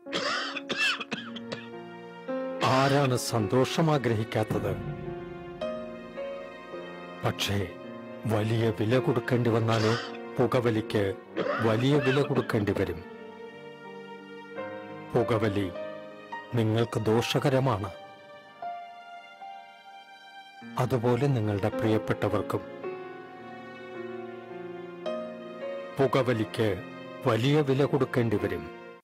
ആരാണ് സന്തോഷം ആഗ്രഹിക്കാത്തത് പക്ഷേ വലിയ വില കൊടുക്കേണ്ടി വന്നാലോ പുകവലിക്ക് വലിയ വില കൊടുക്കേണ്ടി വരും പുകവലി നിങ്ങൾക്ക് ദോഷകരമാണ് അതുപോലെ നിങ്ങളുടെ പ്രിയപ്പെട്ടവർക്കും പുകവലിക്ക് വലിയ വില കൊടുക്കേണ്ടി വരും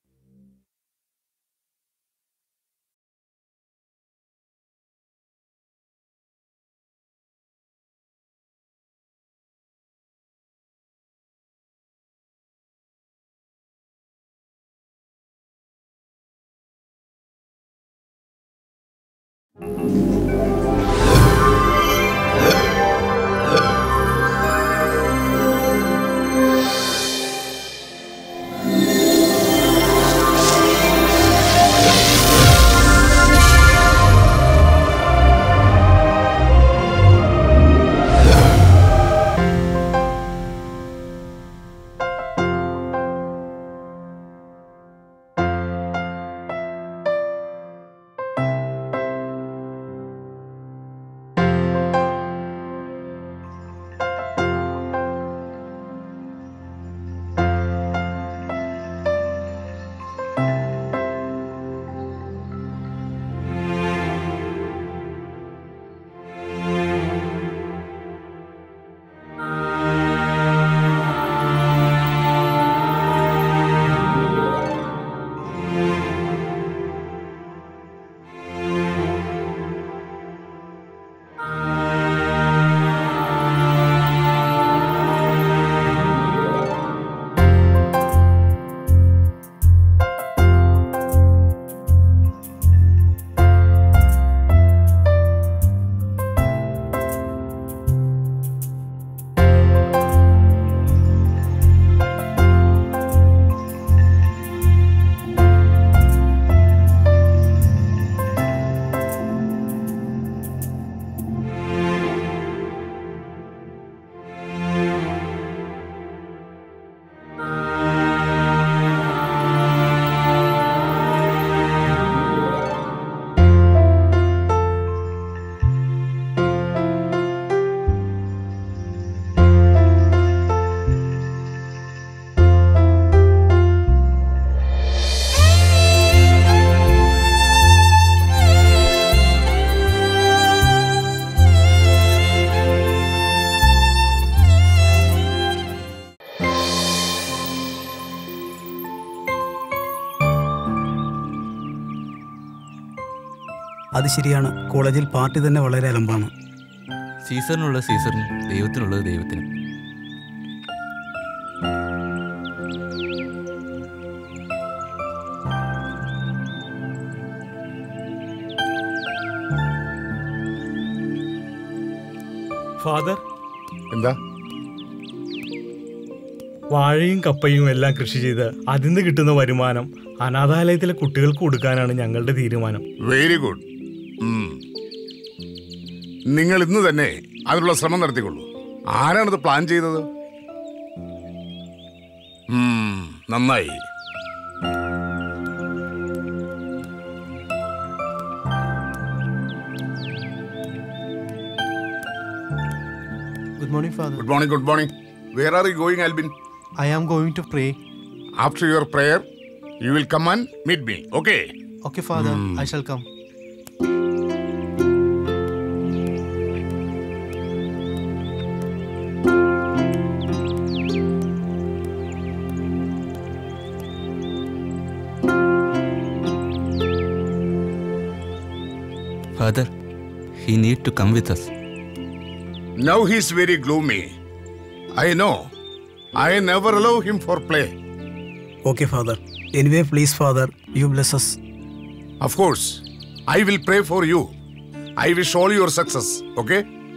അത് ശരിയാണ് കോളേജിൽ പാർട്ടി തന്നെ വളരെ അലമ്പാണ് സീസറിനുള്ള സീസറിനും ദൈവത്തിനുള്ളത് ദൈവത്തിനും ഫാദർ എന്താ വാഴയും കപ്പയും എല്ലാം കൃഷി ചെയ്ത് അതിൽ നിന്ന് കിട്ടുന്ന വരുമാനം അനാഥാലയത്തിലെ കുട്ടികൾക്ക് കൊടുക്കാനാണ് ഞങ്ങളുടെ തീരുമാനം വെരി ഗുഡ് നിങ്ങൾ ഇന്ന് തന്നെ അതിനുള്ള ശ്രമം നടത്തിക്കൊള്ളൂ ആരാണിത് പ്ലാൻ ചെയ്തത് ഉം, നന്നായി Good morning, Father. Good morning good morning where are you going Albin I am going to pray. After your prayer you will come and meet me okay Okay, Father, I shall come. Father he need to come with us now he's very gloomy I know I never allow him for play okay father anyway please father you bless us Of course, I will pray for you. I wish all your success, okay?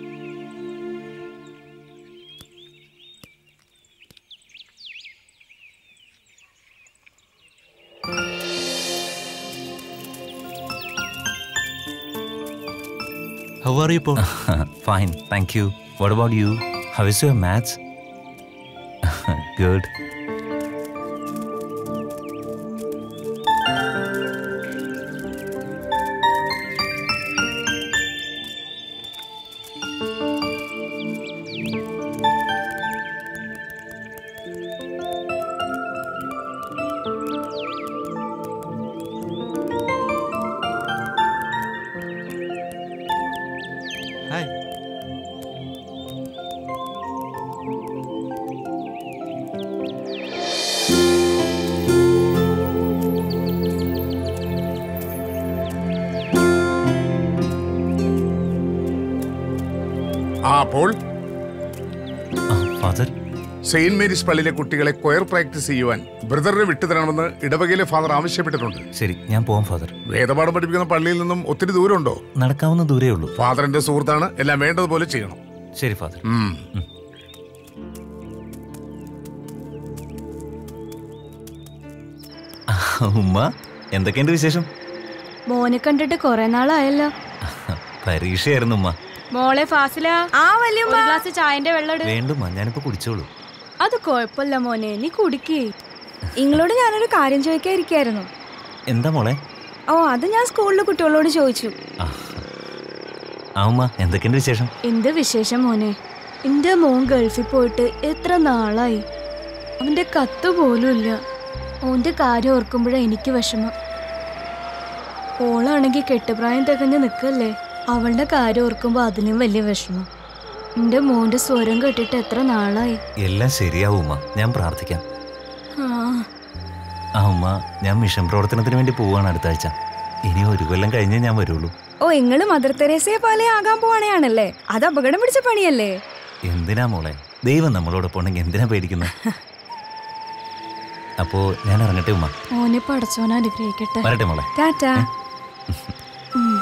How are you ഇപ്പോൾ Fine, thank you. What about you? How is your maths? Good. Paul father Saint Mary's പള്ളിയിലെ കുട്ടികളെ coir practice ചെയ്യുവാൻ ബ്രദറിനെ വിട്ടുതരണമെന്ന് ഇടവകയിലെ father ആവശ്യപ്പെട്ടിട്ടുണ്ട് ശരി ഞാൻ പോവാം father വേദപാഠം പഠിപ്പിക്കുന്ന പള്ളിയിൽ നിന്നും ഒത്തിരി ദൂരമുണ്ടോ നടക്കാവുന്ന ദൂരേ ഉള്ളൂ ഫാദറിന്റെ സുഹൃത്താണ് എല്ലാം വേണ്ടതുപോലെ ചെയ്യണം ശരി ഫാദർ ഉം. ഉമ്മ എന്തൊക്കെയുണ്ട് വിശേഷം മോനെ കണ്ടിട്ട് കൊറേ നാളായല്ലോ പരീക്ഷയായിരുന്നു ഉമ്മ മോളെ ഫാസില ആ വലിയ ഒരു ഗ്ലാസ് ചായന്റെ വെള്ളം ഇട്. വേണ്ടുമ്മ ഞാനിപ്പോ കുടിച്ചോളൂ അത് കൊഴപ്പല്ല മോനെ നീ കുടിക്കേ നിങ്ങളോട് ഞാനൊരു കാര്യം ചോദിക്കാതിരിക്കായിരുന്നു എന്താ മോളെ ഓ അത് ഞാൻ സ്കൂളിലെ കുട്ടികളോട് ചോദിച്ചു ആ ആ ഉമ്മ എന്തൊക്കെയുണ്ട് വിശേഷം എന്ത് വിശേഷം മോനെ എന്റെ മോൻ ഗൾഫിൽ പോയിട്ട് എത്ര നാളായി അവന്റെ കത്ത് പോലും ഇല്ല ഓന്റെ കാര്യം ഓർക്കുമ്പോഴാ എനിക്ക് വിഷമം ഓളാണെങ്കി കെട്ടുപ്രായം തികഞ്ഞ് നിക്കല്ലേ അവളുടെ കാര്യം ഓർക്കുമ്പോ അതിനും വലിയ വിഷമം എന്റെ മോന്റെ സ്വരം കേട്ടിട്ട് എത്ര നാളായി എല്ലാം ശരിയാവും ഉമ്മ ഞാൻ പ്രാർത്ഥിക്കാം ആ ആ ഉമ്മ ഞാൻ മിഷൻ പ്രവർത്തനത്തിന് വേണ്ടി പോവാണ് അടുത്ത ആഴ്ച ഇനി ഒരു കൊല്ലം കഴിഞ്ഞേ ഞാൻ വരുള്ളൂ ഓ നിങ്ങള് മദർ തെരേസയെ പോലെ ആകാൻ പോവാണെയാണല്ലേ അത് അപകടം പിടിച്ച പണിയല്ലേ എന്തിനാ മോളെ ദൈവം നമ്മളോടൊപ്പം ഉണ്ടെങ്കിൽ എന്തിനാ പേടിക്കുന്നത് അപ്പോ ഞാൻ ഇറങ്ങട്ടെ ഉമ്മ മോനെ പടച്ചോനെ അനുഗ്രഹിക്കട്ടെ വരട്ടെ മോളെ ടാറ്റാ ഉം.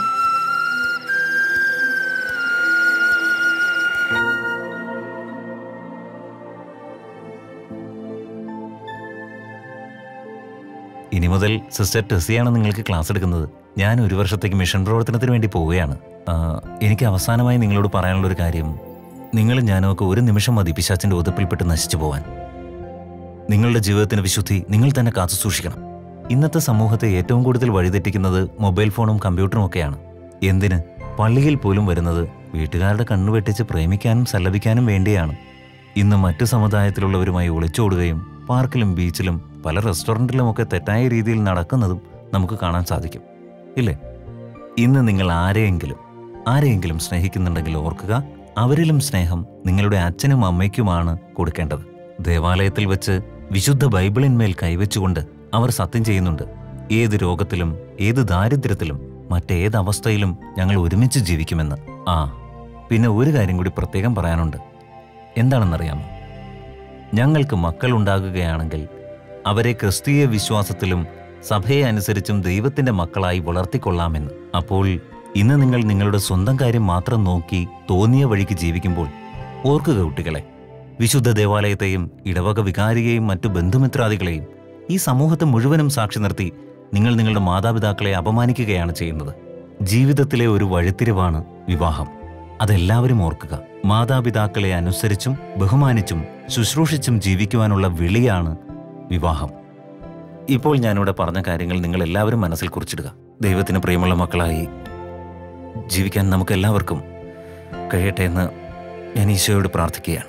ഇനി മുതൽ സിസ്റ്റർ ടെസിയാണ് നിങ്ങൾക്ക് ക്ലാസ് എടുക്കുന്നത് ഞാൻ ഒരു വർഷത്തേക്ക് മിഷൻ പ്രവർത്തനത്തിന് വേണ്ടി പോവുകയാണ് ആ, എനിക്ക് അവസാനമായി നിങ്ങളോട് പറയാനുള്ള ഒരു കാര്യം നിങ്ങളും ഞാനും ഒക്കെ ഒരു നിമിഷം മതി പിശാച്ചിന്റെ ഒതുപ്പിൽപ്പെട്ട് നശിച്ചു പോവാൻ നിങ്ങളുടെ ജീവിതത്തിന് വിശുദ്ധി നിങ്ങൾ തന്നെ കാത്തു സൂക്ഷിക്കണം ഇന്നത്തെ സമൂഹത്തെ ഏറ്റവും കൂടുതൽ വഴിതെറ്റിക്കുന്നത് മൊബൈൽ ഫോണും കമ്പ്യൂട്ടറും ഒക്കെയാണ് എന്തിന് പള്ളിയിൽ പോലും വരുന്നത് വീട്ടുകാരുടെ കണ്ണു വെട്ടിച്ച് പ്രേമിക്കാനും സല്ലപിക്കാനും വേണ്ടിയാണ് ഇന്ന് മറ്റു സമുദായത്തിലുള്ളവരുമായി ഒളിച്ചോടുകയും പാർക്കിലും ബീച്ചിലും പല റെസ്റ്റോറൻറ്റിലുമൊക്കെ തെറ്റായ രീതിയിൽ നടക്കുന്നതും നമുക്ക് കാണാൻ സാധിക്കും ഇല്ലേ ഇന്ന് നിങ്ങൾ ആരെയെങ്കിലും ആരെയെങ്കിലും സ്നേഹിക്കുന്നുണ്ടെങ്കിൽ ഓർക്കുക അവരിലും സ്നേഹം നിങ്ങളുടെ അച്ഛനും അമ്മയ്ക്കുമാണ് കൊടുക്കേണ്ടത് ദേവാലയത്തിൽ വെച്ച് വിശുദ്ധ ബൈബിളിന്മേൽ കൈവച്ചുകൊണ്ട് അവർ സത്യം ചെയ്യുന്നുണ്ട് ഏത് രോഗത്തിലും ഏത് ദാരിദ്ര്യത്തിലും മറ്റേത് അവസ്ഥയിലും ഞങ്ങൾ ഒരുമിച്ച് ജീവിക്കുമെന്ന് ആ പിന്നെ ഒരു കാര്യം കൂടി പ്രത്യേകം പറയാനുണ്ട് എന്താണെന്നറിയാമോ ഞങ്ങൾക്ക് മക്കൾ ഉണ്ടാകുകയാണെങ്കിൽ അവരെ ക്രിസ്തീയ വിശ്വാസത്തിലും സഭയെ അനുസരിച്ചും ദൈവത്തിന്റെ മക്കളായി വളർത്തിക്കൊള്ളാമെന്ന് അപ്പോൾ ഇന്ന് നിങ്ങൾ നിങ്ങളുടെ സ്വന്തം കാര്യം മാത്രം നോക്കി തോന്നിയ വഴിക്ക് ജീവിക്കുമ്പോൾ ഓർക്കുക കുട്ടികളെ വിശുദ്ധ ദേവാലയത്തെയും ഇടവക വികാരിയെയും മറ്റു ബന്ധുമിത്രാദികളെയും ഈ സമൂഹത്തെ മുഴുവനും സാക്ഷി നിർത്തി നിങ്ങൾ നിങ്ങളുടെ മാതാപിതാക്കളെ അപമാനിക്കുകയാണ് ചെയ്യുന്നത് ജീവിതത്തിലെ ഒരു വഴിത്തിരിവാണ് വിവാഹം അതെല്ലാവരും ഓർക്കുക മാതാപിതാക്കളെ അനുസരിച്ചും ബഹുമാനിച്ചും ശുശ്രൂഷിച്ചും ജീവിക്കുവാനുള്ള വിളിയാണ് വിവാഹം ഇപ്പോൾ ഞാനിവിടെ പറഞ്ഞ കാര്യങ്ങൾ നിങ്ങൾ എല്ലാവരും മനസ്സിൽ കുറിച്ചിടുക ദൈവത്തിന് പ്രിയമുള്ള മക്കളായി ജീവിക്കാൻ നമുക്ക് എല്ലാവർക്കും കഴിയട്ടെ എന്ന് ഞാൻ ഈശോയോട് പ്രാർത്ഥിക്കുകയാണ്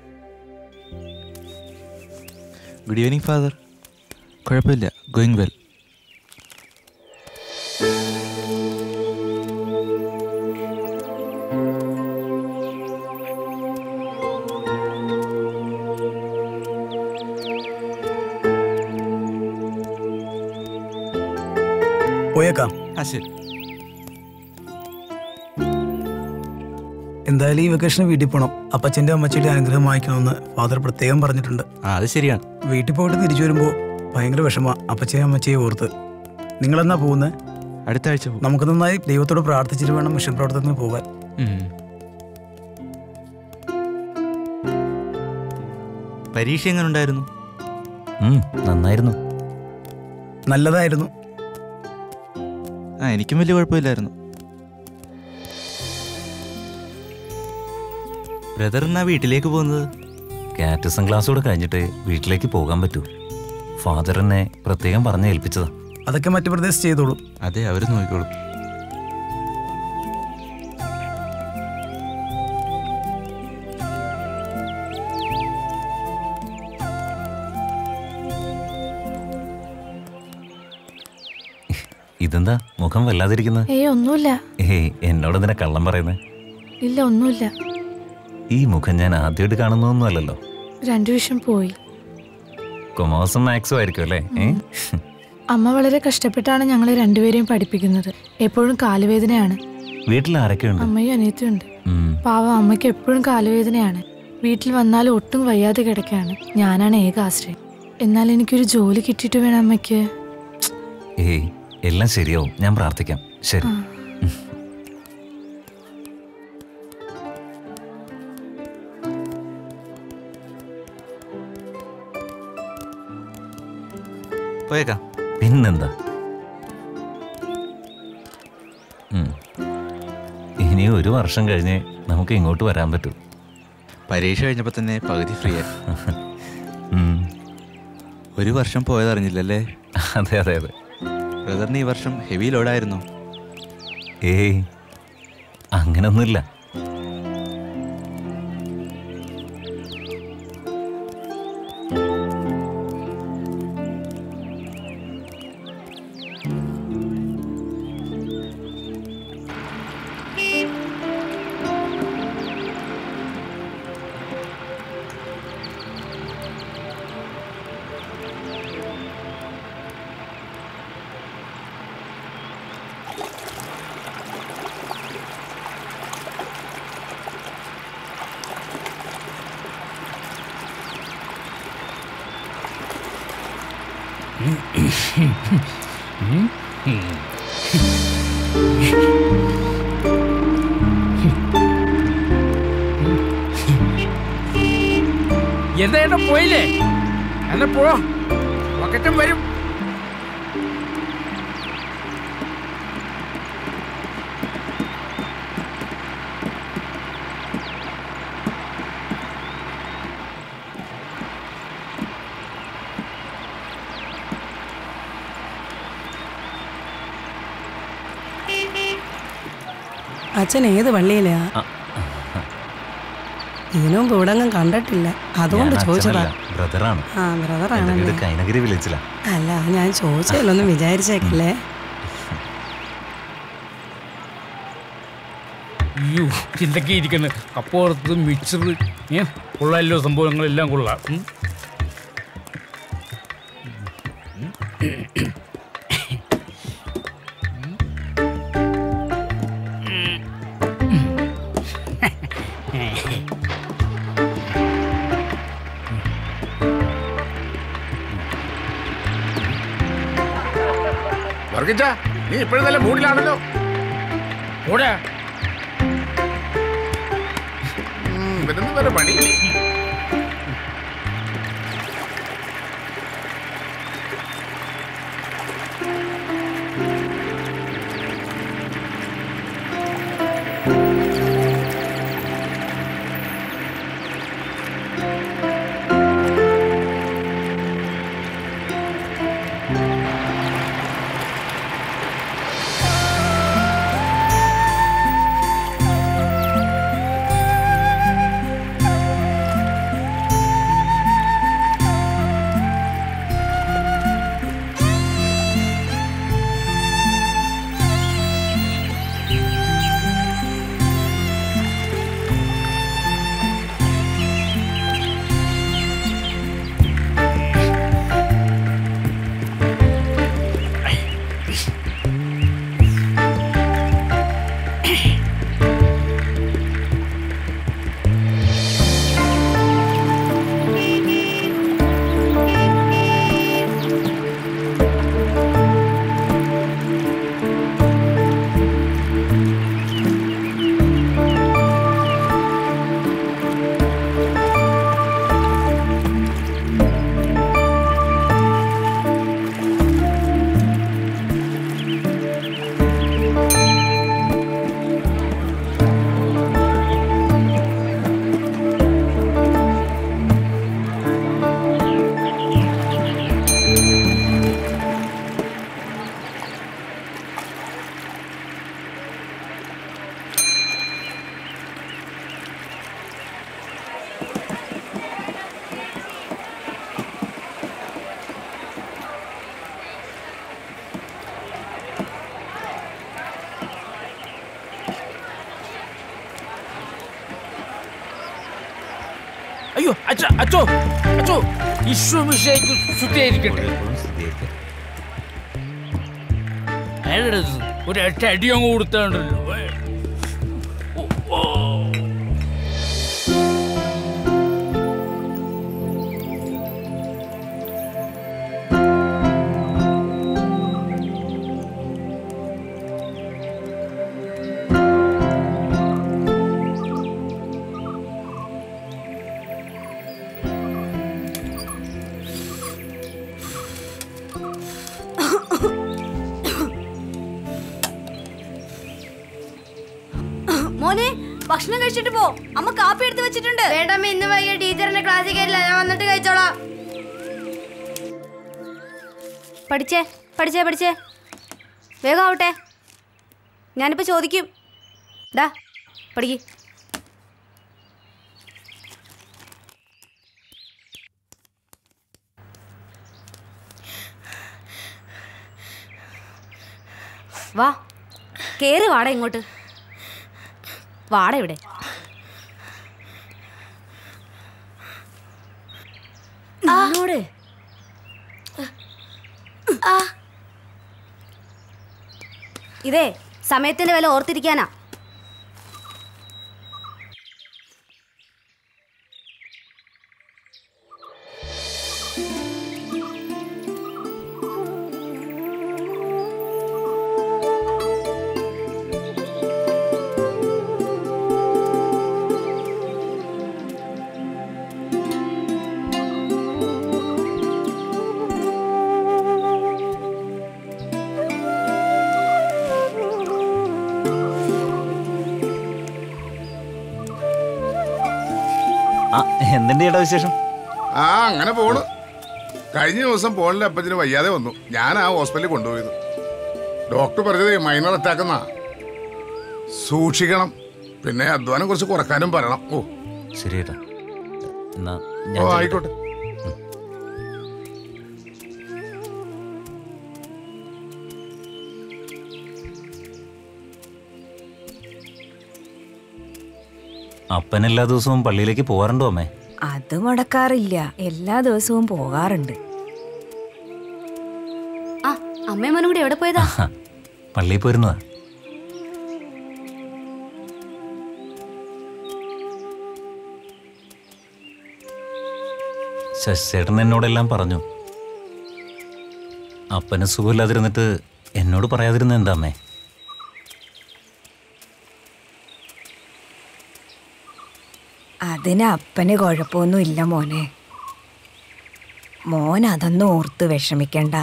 ഗുഡ് ഈവനിങ് ഫാദർ കുഴപ്പമില്ല ഗോയിങ് വെൽ പോയേക്കാം ആ ശരി എന്തായാലും ഈ വെക്കേഷന് വീട്ടിൽ പോകണം അപ്പച്ചൻ്റെ അമ്മച്ചിയുടെ അനുഗ്രഹം വാങ്ങിക്കണമെന്ന് ഫാദർ പ്രത്യേകം പറഞ്ഞിട്ടുണ്ട് ആ അത് ശരിയാണ് വീട്ടിൽ പോയിട്ട് തിരിച്ചു വരുമ്പോൾ ഭയങ്കര വിഷമ അപ്പച്ചയെ അമ്മച്ചയെ ഓർത്ത് നിങ്ങളെന്നാ പോകുന്നത് അടുത്ത ആഴ്ച പോകും നമുക്ക് നന്നായി ദൈവത്തോട് പ്രാർത്ഥിച്ചിട്ട് വേണം മിഷൻ പ്രവർത്തനത്തിന് പോകാൻ പരീക്ഷ എങ്ങനെ ഉണ്ടായിരുന്നു ഉം, നന്നായിരുന്നു നല്ലതായിരുന്നു ആ എനിക്കും വലിയ കുഴപ്പമില്ലായിരുന്നു ബ്രദർ എന്നാ വീട്ടിലേക്ക് പോകുന്നത് കാറ്റസം ക്ലാസ്സോടെ കഴിഞ്ഞിട്ട് വീട്ടിലേക്ക് പോകാൻ പറ്റൂ ഫാദർ എന്നെ പ്രത്യേകം പറഞ്ഞ് ഏൽപ്പിച്ചതാ അതൊക്കെ മറ്റു പ്രദേശത്ത് ചെയ്തോളൂ അതെ അവർ നോക്കിക്കോളും ഇതെന്താ മുഖം വല്ലാതിരിക്കുന്നത് ഏയ് ഒന്നുമില്ല ഏയ് എന്നോട് എന്തിനാ കള്ളം പറയുന്നത് ഇല്ല ഒന്നുമില്ല ഈ മുഖം ഞാൻ ആദ്യമായിട്ട് കാണുന്നതൊന്നും അല്ലല്ലോ രണ്ടു വിഷം പോയി കൊമേഴ്സും മാത്സും ആയിരിക്കും അല്ലേ ഏ? അമ്മ വളരെ കഷ്ടപ്പെട്ടാണ് ഞങ്ങളെ രണ്ടുപേരെയും പഠിപ്പിക്കുന്നത് എപ്പോഴും കാലുവേദനയാണ് വീട്ടിൽ ആരൊക്കെയുണ്ട് അമ്മയും അനിയത്തിയുണ്ട് ഉം. പാവം അമ്മയ്ക്ക് എപ്പോഴും കാലുവേദനയാണ് വീട്ടിൽ വന്നാൽ ഒട്ടും വയ്യാതെ കിടക്കാണ് ഞാനാണ് ഏക ആശ്രയം എന്നാൽ എനിക്കൊരു ജോലി കിട്ടിയിട്ട് വേണം അമ്മയ്ക്ക് ഏയ് എല്ലാം ശരിയാവും ഞാൻ പ്രാർത്ഥിക്കാം ശരി പോയേക്കാം പിന്നെന്താ ഉം. ഇനി ഒരു വർഷം കഴിഞ്ഞ് നമുക്ക് ഇങ്ങോട്ട് വരാൻ പറ്റൂ പരീക്ഷ കഴിഞ്ഞപ്പോൾ തന്നെ പകുതി ഫ്രീ ആയി ഉം. ഒരു വർഷം പോയതറിഞ്ഞില്ലല്ലേ അതെ അതെ അതെ ബ്രദറിന് ഈ വർഷം ഹെവി ലോഡായിരുന്നു ഏയ് അങ്ങനൊന്നുമില്ല എന്താ ഏട്ടാ പോയില്ലേ എന്നാ പോ വക്കറ്റം വരും അച്ഛൻ ഏത് പള്ളിയിലാ ഇതിനും കൂടങ്ങും കണ്ടിട്ടില്ല അതുകൊണ്ട് ചോദിച്ചതാ ബ്രദറാണ് ആ എന്റെ ബ്രദറാണല്ലേ വീട് കൈനഗിരി വിളിച്ചില്ല അല്ല ഞാൻ ചോദിച്ചതിലൊന്നും വിചാരിച്ചേക്കല്ലേ അയ്യോ എന്തൊക്കെ ഇരിക്കുന്നു അപ്പുറത്ത് മിക്സർ ഏ കൊള്ളാമല്ലോ സംഭവങ്ങളെല്ലാം കൊള്ളാം ഉം. വർഗിച്ച നീ ഇപ്പോഴും നല്ല മൂഡിലാണല്ലോ ഓടാ ഉം, ഇവനെന്ത് വേറെ പണി അയ്യോ അച്ഛോ അച്ഛോ അച്ഛോ ഈശ്വമിഷയ്ക്ക് ശുദ്ധിയായിരിക്കട്ടെ അയാളുടെ ഒരു ഒറ്റ അടി അങ്ങ് കൊടുത്താണ്ടല്ലോ ഓ, ഓ. ഭക്ഷണം കഴിച്ചിട്ട് പോ അമ്മ കാപ്പി എടുത്ത് വെച്ചിട്ടുണ്ട് വേണ്ടമ്മ ഇന്ന് വൈകിട്ട് ടീച്ചറിന്റെ ക്ലാസ്സിൽ കയറില്ല ഞാൻ വന്നിട്ട് കഴിച്ചോളാം പഠിച്ചേ പഠിച്ചേ പഠിച്ചേ വേഗം ആവട്ടെ ഞാനിപ്പോ ചോദിക്കും ഡാ പഠിക്ക് വാ കേറി വാട ഇങ്ങോട്ട് വാട ഇവിടെ നിന്നോട് ഇതേ സമയത്തിന്റെ വില ഓർത്തിരിക്കാനാ ആ എന്തിന്റെ ചേട്ടാ വിശേഷം ആ അങ്ങനെ പോണ് കഴിഞ്ഞ ദിവസം പോളിന്റെ അപ്പത്തിന് വയ്യാതെ വന്നു ഞാൻ ആ ഹോസ്പിറ്റലിൽ കൊണ്ടുപോയത് ഡോക്ടർ പറഞ്ഞത് മൈനർ അറ്റാക്ക് എന്നാ സൂക്ഷിക്കണം പിന്നെ അധ്വാനം കുറച്ച് കുറക്കാനും പറയണം ഓ ശരി ചേട്ടാ എന്നാ ഓ ഞാൻ ചെല്ലട്ടെ. ആയിക്കോട്ടെ അപ്പൻ എല്ലാ ദിവസവും പള്ളിയിലേക്ക് പോകാറുണ്ടോ അമ്മേ അത് മുടക്കാറില്ല എല്ലാ ദിവസവും പോകാറുണ്ട് ആ അമ്മയും മോനും കൂടി എവിടെ പോയതാ പള്ളിയിൽ പോയിരുന്നതാ ശശിചേട്ടൻ എന്നോടെല്ലാം പറഞ്ഞു അപ്പന് സുഖമില്ലാതിരുന്നിട്ട് എന്നോട് പറയാതിരുന്ന എന്താ അമ്മേ അതിന് അപ്പന് കുഴപ്പമൊന്നും ഇല്ല മോനെ മോൻ അതൊന്നും ഓർത്ത് വിഷമിക്കണ്ട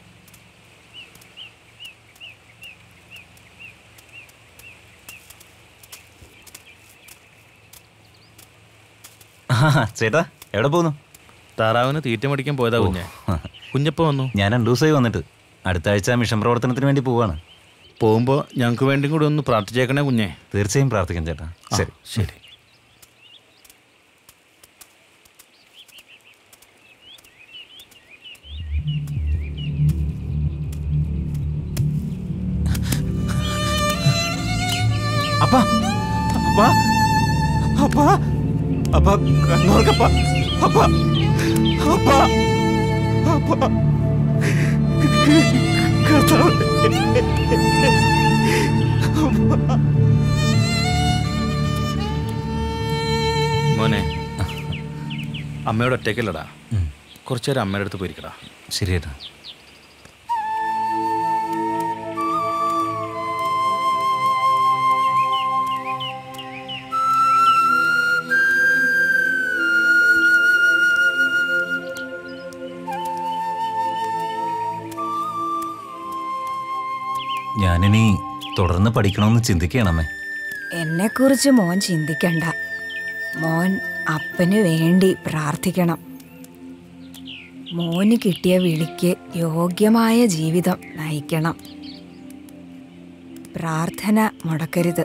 ആ, ചേട്ടാ എവിടെ പോകുന്നു താറാവിന് തീറ്റ മേടിക്കാൻ പോയതാ കുഞ്ഞെ കുഞ്ഞപ്പോ വന്നു ഞാൻ രണ്ടു ദിവസമായി വന്നിട്ട് അടുത്ത ആഴ്ച മിഷൻ പ്രവർത്തനത്തിന് വേണ്ടി പോവാണ് പോകുമ്പോ ഞങ്ങൾക്ക് വേണ്ടി കൂടി ഒന്ന് പ്രാർത്ഥിച്ചേക്കണേ കുഞ്ഞെ തീർച്ചയായും പ്രാർത്ഥിക്കാം ചേട്ടാ ആ, ശരി ശരി അപ്പ അപ്പ അപ്പ അപ്പ കണ്ണോർക്കപ്പ അപ്പ അപ്പ അപ്പ കർത്താവേ. മോനെ അമ്മയോട് ഒറ്റയ്ക്കല്ലടാ കുറച്ചു നേരം അമ്മയുടെ അടുത്ത് പോയിരിക്കടാ ശരി ചേട്ടാ ഞാനിനി തുടർന്ന് പഠിക്കണമെന്ന് ചിന്തിക്കുകയാണമ്മേ എന്നെക്കുറിച്ച് മോൻ ചിന്തിക്കണ്ട മോൻ അപ്പന് വേണ്ടി പ്രാർത്ഥിക്കണം മോന് കിട്ടിയ വിളിക്ക് യോഗ്യമായ ജീവിതം നയിക്കണം പ്രാർത്ഥന മുടക്കരുത്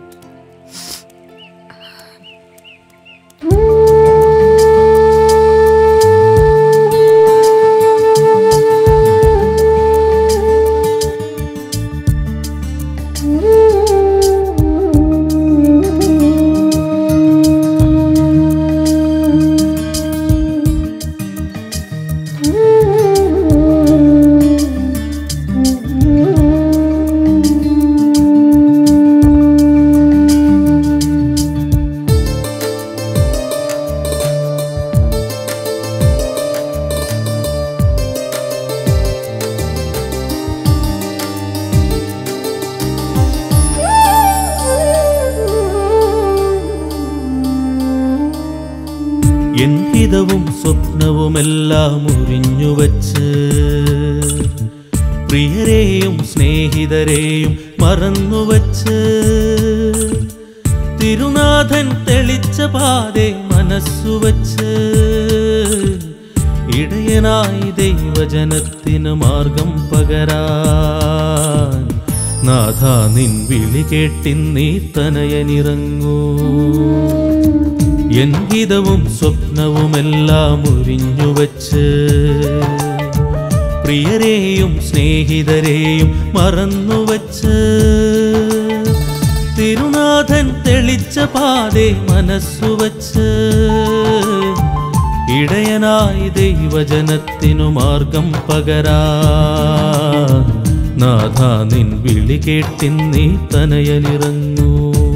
എൻ ഹിതവും സ്വപ്നവുമെല്ലാം ഉരിഞ്ഞുവച്ച് പ്രിയരെയും സ്നേഹിതരെയും മറന്നുവച്ച് തിരുനാഥൻ തെളിച്ച പാതെ മനസ്സു വച്ച് ഇടയനായി ദൈവജനത്തിന് മാർഗം പകരാൻ നാഥ നിൻ വിളി കേട്ടിന്നീ തനയനിറങ്ങൂ എൻ ഹിതവും സ്വപ്നവുമെല്ലാം ഉരിഞ്ഞു വച്ച് പ്രിയരെയും സ്നേഹിതരെയും മറന്നുവച്ച് തിരുനാഥൻ തെളിച്ച പാതെ മനസ്സു വച്ച് ഇടയനായി ദൈവജനത്തിനു മാർഗം പകരാ നാഥ നിൻ വിളി കേട്ടിന്നീ തനയനിറങ്ങൂ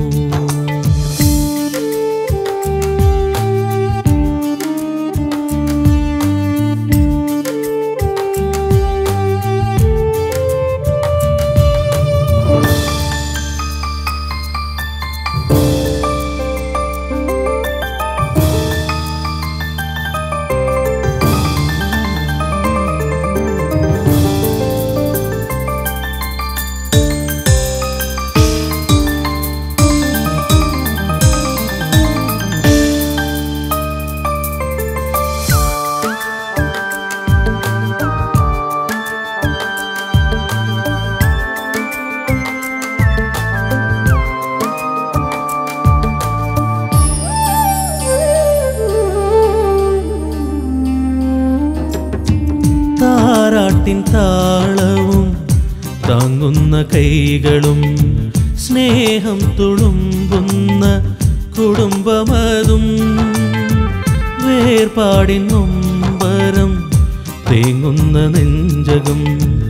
താരാട്ടിൻ താളവും താങ്ങുന്ന കൈകളും സ്നേഹം തുളുമ്പുന്ന കുടുംബമതും വേർപാടിൻ നൊമ്പരം തേങ്ങുന്ന നെഞ്ചകം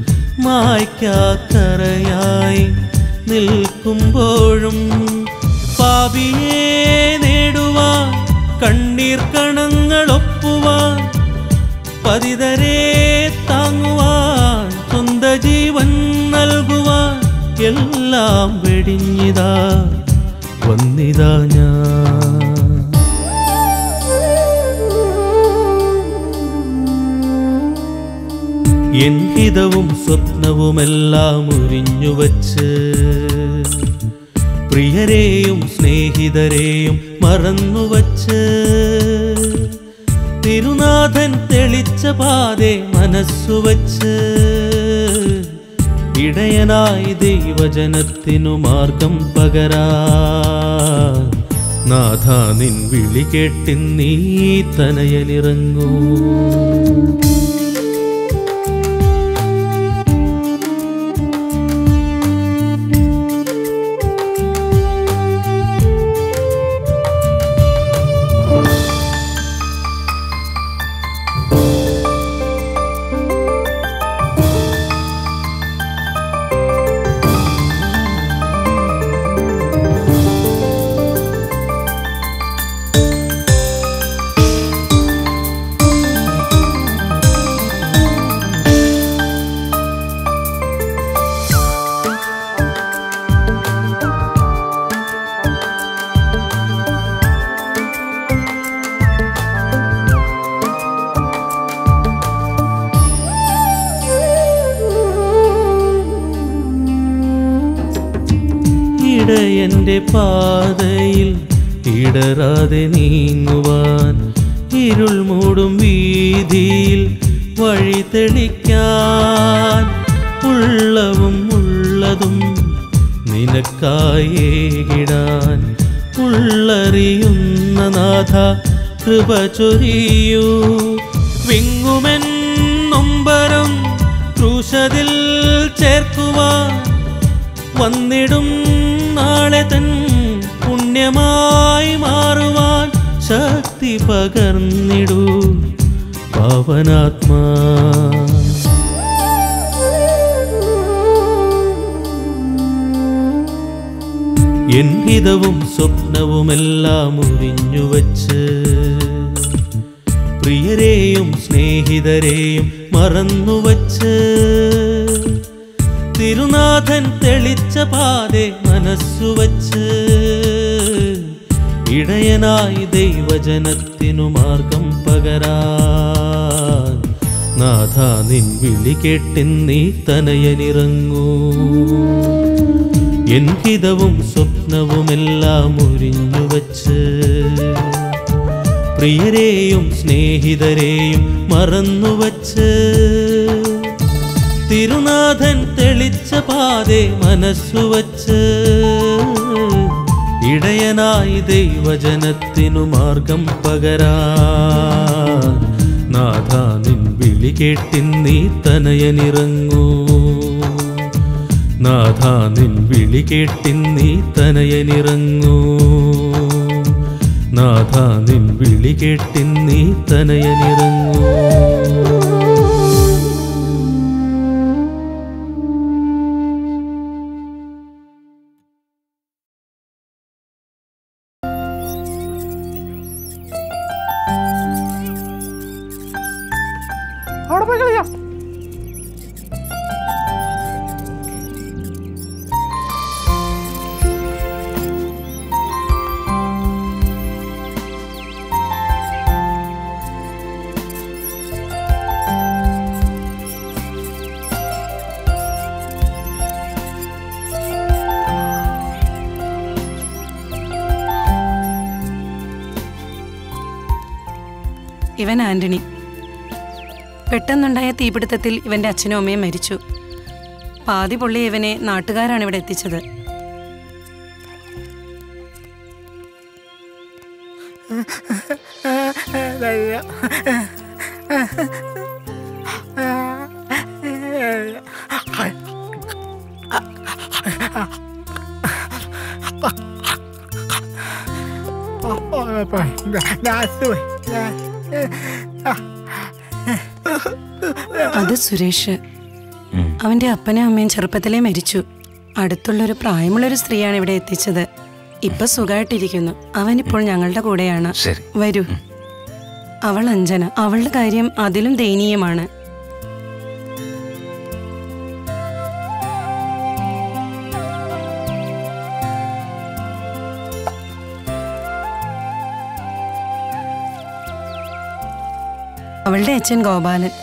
മായ്ക്കാക്കറയായി നിൽക്കുമ്പോഴും പാപിയെ നേടുവാൻ കണ്ണീർ കണങ്ങളൊപ്പുവാൻ പതിതരെ താങ്ങുവാൻ സ്വന്ത ജീവൻ നൽകുവാൻ എല്ലാം വെടിഞ്ഞിതാ വന്നിതാ ഞാൻ എൻ ഹിതവും സ്വപ്നവുമെല്ലാം ഉരിഞ്ഞു വച്ച് പ്രിയരെയും സ്നേഹിതരെയും മറന്നുവച്ച് തിരുനാഥൻ തെളിച്ച പാതെ മനസ്സു വച്ച് ഇടയനായി ദൈവജനത്തിനു മാർഗം പകരാ നാഥ നിൻ വിളി കേട്ടിന്നീ തനയനിറങ്ങൂ ഇടയന്റെ പാതയിൽ ഇടറാതെ നീങ്ങുവാൻ ഇരുൾ മൂടും വീതിയിൽ വഴി തെളിക്കാൻ ഉള്ളവും ഉള്ളതും നിനക്കായേകിടാൻ ഉള്ളറിയുന്ന നാഥ കൃപ ചൊരിയൂ വിങ്ങുമെൻ നൊമ്പരം ക്രൂശതിൽ ചേർക്കുവാൻ വന്നിടും നാളെ തൻ പുണ്യമായി മാറുവാൻ ശക്തി പകർന്നിടൂ പാവനാത്മാ എൻ ഹിതവും സ്വപ്നവുമെല്ലാം ഉരിഞ്ഞു വച്ച് പ്രിയരെയും സ്നേഹിതരെയും മറന്നുവച്ച് തിരുനാഥൻ തെളിച്ച പാതെ മനസ്സു വച്ച് ഇടയനായി ദൈവജനത്തിനു മാർഗം പകരാൻ നാഥ നിൻ വിളി കേട്ടിന്നീ തനയനിറങ്ങൂ എൻ ഹിതവും സ്വപ്നവുമെല്ലാം ഒരിഞ്ഞു വച്ച് പ്രിയരെയും സ്നേഹിതരെയും മറന്നുവച്ച് തിരുനാഥൻ തെളിച്ച പാതെ മനസ്സുവച്ച് ഇടയനായി ദൈവജനത്തിനു മാർഗം പകരാൻ നാഥ നിൻ വിളി കേട്ടിൻ നീ തനയനിറങ്ങൂ നാഥ നിൻ വിളി കേട്ടിൻ നീ തനയനിറങ്ങൂ നാഥ നിൻ വിളി കേട്ടിൻ നീ തനയനിറങ്ങൂ അവിടെ പോയി കളിക്കാം ഇവൻ ആന്റണി പെട്ടെന്നുണ്ടായ തീപിടുത്തത്തിൽ ഇവന്റെ അച്ഛനും അമ്മയും മരിച്ചു പാതി പൊള്ളി ഇവനെ നാട്ടുകാരാണ് ഇവിടെ എത്തിച്ചത് അത് സുരേഷ് അവന്റെ അപ്പനും അമ്മയും ചെറുപ്പത്തിലേ മരിച്ചു അടുത്തുള്ളൊരു പ്രായമുള്ളൊരു സ്ത്രീയാണ് ഇവിടെ എത്തിച്ചത് ഇപ്പൊ സുഖമായിട്ടിരിക്കുന്നു അവനിപ്പോൾ ഞങ്ങളുടെ കൂടെയാണ് ശരി. വരൂ അവൾ അഞ്ജന അവളുടെ കാര്യം അതിലും ദയനീയമാണ് അവളുടെ അച്ഛൻ ഗോപാലൻ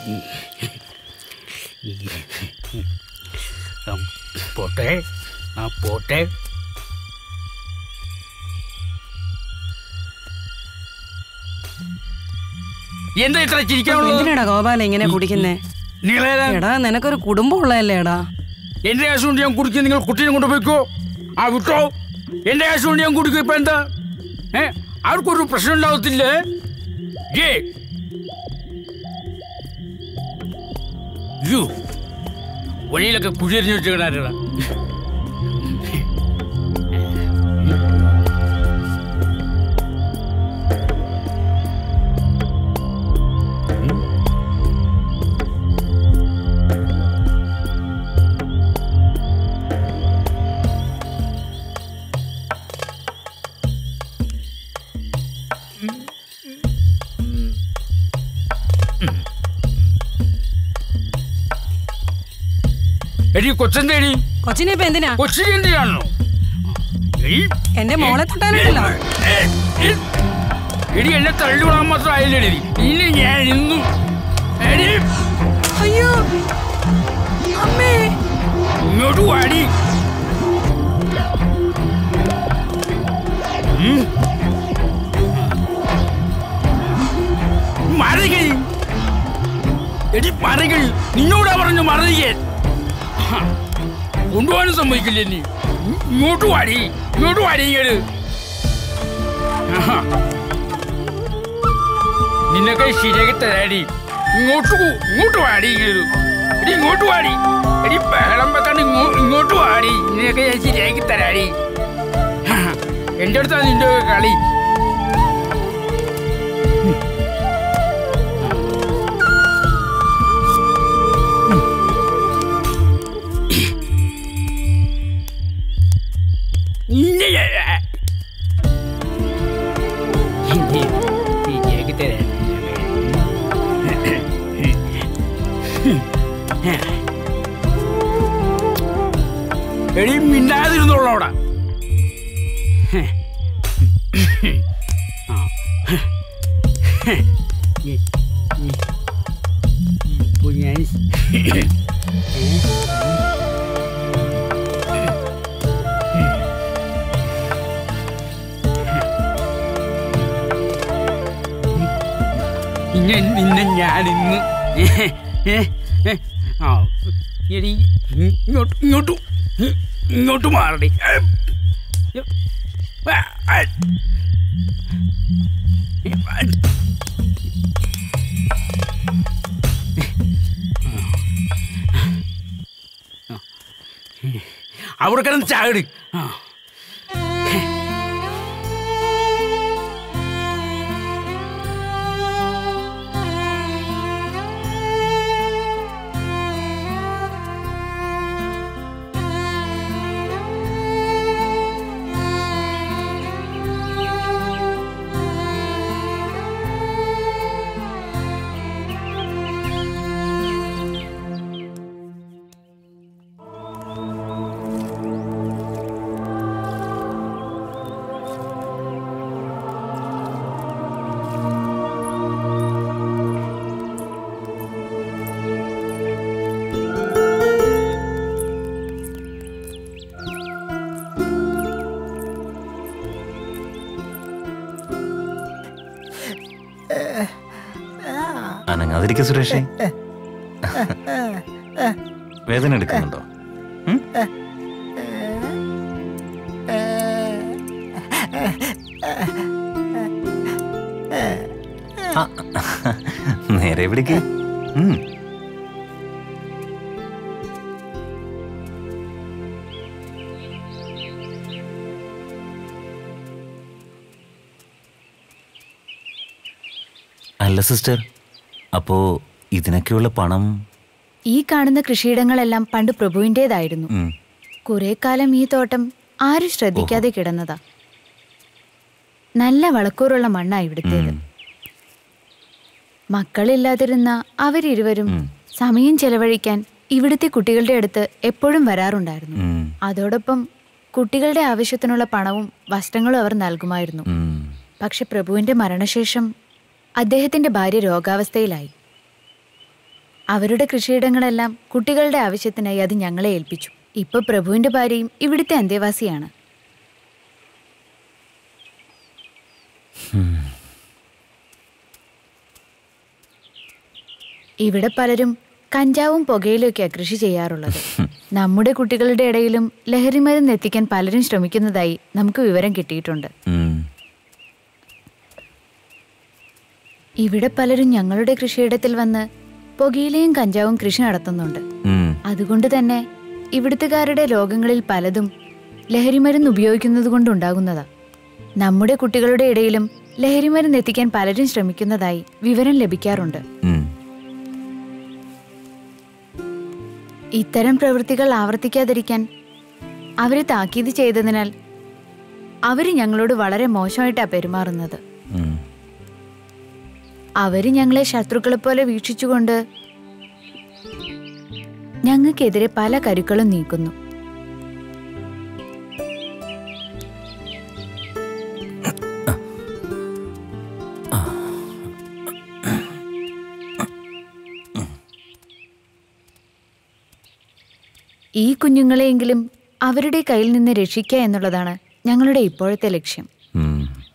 പോട്ടെ ആ പോട്ടെ എന്താ ഇത്ര ചിരിക്കാനുള്ളത് എന്തിനാടാ ഗോപാല ഇങ്ങനെ കുടിക്കുന്നേ നിങ്ങളേതാ എടാ നിനക്കൊരു കുടുംബം ഉള്ളതല്ലേടാ എന്റെ കാശ് കൊണ്ട് ഞാൻ കുടിക്കും നിങ്ങൾ കുട്ടീനെ കൊണ്ടുപോയിക്കോ ആ വിട്ടോ എന്റെ കാശ് കൊണ്ട് ഞാൻ കുടിക്കും ഇപ്പൊ എന്താ ഏ അവർക്കൊരു പ്രശ്നം ഉണ്ടാവത്തില്ലേ ഏ യ്യോ, വഴിയിലൊക്കെ കുഴിയറിഞ്ഞു വെച്ചിടാ എടി കൊച്ചെന്തേടി കൊച്ചിനെ ഇപ്പൊ എന്തിനാ കൊച്ചിനെ എന്തിനാണോ എടി എന്റെ മോളെ തൊട്ടാനുണ്ടല്ലോ എടി എന്നെ തള്ളിവിടാൻ മാത്രം ആയില്ലേടി ഇനി ഞാൻ ഇന്നും എടി അയ്യോ അമ്മേ ഇങ്ങോട്ട് വാടി ഉം. മറികൾ എടി മറികൾ നിന്നോടാ പറഞ്ഞു മറിയേ കൊണ്ടുപോകാനും സമ്മതിക്കില്ലേ നീ ഇ- ഇങ്ങോട്ട് വാടി ഇങ്ങോട്ട് വാടി ഇങ്ങോട്ട് ആഹാ. നിന്നൊക്കെ ശരിയാക്കി തരാടി ഇങ്ങോട്ട് പോ ഇങ്ങോട്ട് വാടി ഇങ്ങോട്ട് എടി ഇങ്ങോട്ട് വാടി എടി ബഹളം വെക്കാണ്ട് ഇങ്ങോ- ഇങ്ങോട്ട് വാടി നിന്നൊക്കെ ഞാൻ ശരിയാക്കി തരാടി ആഹാ. എന്റെ അടുത്താണ് നിന്റെ ഒക്കെ കളി ശരിയാക്കി തരാം എടി മിണ്ടാതിരുന്നോളോടാ ഇപ്പൊ ഞാൻ നിന്നെ നിന്നെ ഞാൻ ഇന്ന് ആ എടി ഇങ്ങോട്ട് ഇങ്ങോട്ട് ഇങ്ങോട്ട് മാറടി അവിടെ കിടന്ന് ചാടി ആ അനങ്ങാതിരിക്ക സുരേഷേ വേദന എടുക്കുന്നുണ്ടോ ആ, നേരെ പിടിക്ക് ഉം. അല്ല സിസ്റ്റർ അപ്പോ ഇതിനൊക്കെയുള്ള പണം ഈ കാണുന്ന കൃഷിയിടങ്ങളെല്ലാം പണ്ട് പ്രഭുവിൻ്റെതായിരുന്നു ഉം, കുറെ കാലം ഈ തോട്ടം ആരും ശ്രദ്ധിക്കാതെ കിടന്നതാ നല്ല വളക്കൂറുള്ള മണ്ണാ ഇവിടുത്തേത് മക്കളില്ലാതിരുന്ന അവരിരുവരും സമയം ചെലവഴിക്കാൻ ഇവിടുത്തെ കുട്ടികളുടെ അടുത്ത് എപ്പോഴും വരാറുണ്ടായിരുന്നു ഉം, അതോടൊപ്പം കുട്ടികളുടെ ആവശ്യത്തിനുള്ള പണവും വസ്ത്രങ്ങളും അവർ നൽകുമായിരുന്നു ഉം. പക്ഷെ പ്രഭുവിന്റെ മരണശേഷം അദ്ദേഹത്തിന്റെ ഭാര്യ രോഗാവസ്ഥയിലായി അവരുടെ കൃഷിയിടങ്ങളെല്ലാം കുട്ടികളുടെ ആവശ്യത്തിനായി അത് ഞങ്ങളെ ഏൽപ്പിച്ചു ഇപ്പൊ പ്രഭുവിന്റെ ഭാര്യയും ഇവിടുത്തെ അന്തേവാസിയാണ് ഇവിടെ പലരും കഞ്ചാവും പുകയിലൊക്കെയാ കൃഷി ചെയ്യാറുള്ളത് നമ്മുടെ കുട്ടികളുടെ ഇടയിലും ലഹരിമരുന്ന് എത്തിക്കാൻ പലരും ശ്രമിക്കുന്നതായി നമുക്ക് വിവരം കിട്ടിയിട്ടുണ്ട് ഉം. ഇവിടെ പലരും ഞങ്ങളുടെ കൃഷിയിടത്തിൽ വന്ന് പുകയിലയും കഞ്ചാവും കൃഷി നടത്തുന്നുണ്ട് ഉം. അതുകൊണ്ട് തന്നെ ഇവിടുത്തുകാരുടെ രോഗങ്ങളിൽ പലതും ലഹരിമരുന്ന് ഉപയോഗിക്കുന്നത് കൊണ്ടുണ്ടാകുന്നതാ നമ്മുടെ കുട്ടികളുടെ ഇടയിലും ലഹരിമരുന്ന് എത്തിക്കാൻ പലരും ശ്രമിക്കുന്നതായി വിവരം ലഭിക്കാറുണ്ട് ഉം. ഇത്തരം പ്രവൃത്തികൾ ആവർത്തിക്കാതിരിക്കാൻ അവരെ താക്കീത് ചെയ്തതിനാൽ അവര് ഞങ്ങളോട് വളരെ മോശമായിട്ടാ പെരുമാറുന്നത് ഉം. അവര് ഞങ്ങളെ ശത്രുക്കളെ പോലെ വീക്ഷിച്ചുകൊണ്ട് ഞങ്ങൾക്കെതിരെ പല കരുക്കളും നീക്കുന്നു ഈ കുഞ്ഞുങ്ങളെയെങ്കിലും അവരുടെ കയ്യിൽ നിന്ന് രക്ഷിക്കുക എന്നുള്ളതാണ് ഞങ്ങളുടെ ഇപ്പോഴത്തെ ലക്ഷ്യം ഉം.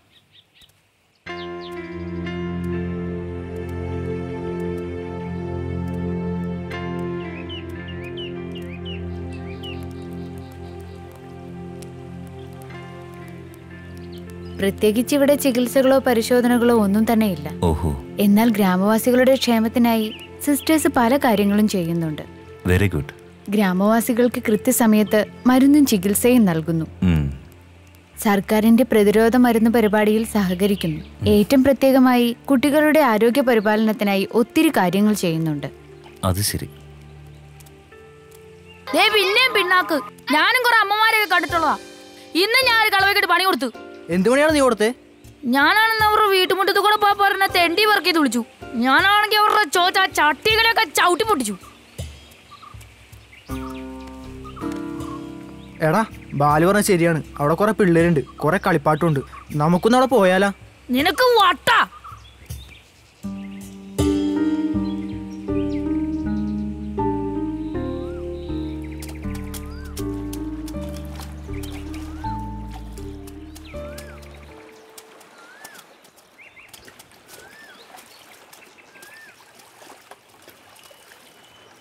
പ്രത്യേകിച്ച് ഇവിടെ ചികിത്സകളോ പരിശോധനകളോ ഒന്നും തന്നെ ഇല്ല ഓഹോ എന്നാൽ ഗ്രാമവാസികളുടെ ക്ഷേമത്തിനായി സിസ്റ്റേഴ്സ് പല കാര്യങ്ങളും ചെയ്യുന്നുണ്ട് വെരി ഗുഡ് ഗ്രാമവാസികൾക്ക് കൃത്യസമയത്ത് മരുന്നും ചികിത്സയും നൽകുന്നു ഉം. സർക്കാരിന്റെ പ്രതിരോധ മരുന്ന് പരിപാടിയിൽ സഹകരിക്കുന്നു ഏറ്റവും പ്രത്യേകമായി കുട്ടികളുടെ ആരോഗ്യ പരിപാലനത്തിനായി ഒത്തിരി കാര്യങ്ങൾ ചെയ്യുന്നുണ്ട് അത് ശരി ദേ പിന്നെയും പിണ്ണാക്ക് ഞാനും കുറെ അമ്മമാരെയൊക്കെ കണ്ടിട്ടുള്ളതാ ഇന്ന് ഞാൻ ഒരു കളവയ്ക്കിട്ട് പണി കൊടുത്തു എന്ത് പണിയാണ് നീ കൊടുത്തേ ഞാനാണെന്ന് അവരുടെ വീട്ടുമുറ്റത്ത് കൂടെ പോയി പറഞ്ഞ തെണ്ടി വർക്ക് ചെയ്ത് വിളിച്ചു ഞാനാണെങ്കിൽ അവരുടെ ചോച്ച ചട്ടികളൊക്കെ ചവിട്ടി പൊട്ടിച്ചു എടാ ബാലു പറഞ്ഞ ശരിയാണ് അവിടെ കുറെ പിള്ളേരുണ്ട് കുറെ കളിപ്പാട്ടുണ്ട് നമുക്കൊന്നും അവിടെ പോയാലാ നിനക്ക് വട്ട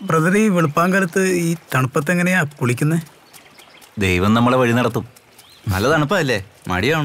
ബ്രദർ ഈ വെളുപ്പാങ്കാലത്ത് ഈ തണുപ്പത്ത് എങ്ങനെയാ കുളിക്കുന്നത് ദൈവം നമ്മളെ വഴി നടത്തും നല്ല തണുപ്പല്ലേ മടിയാണ്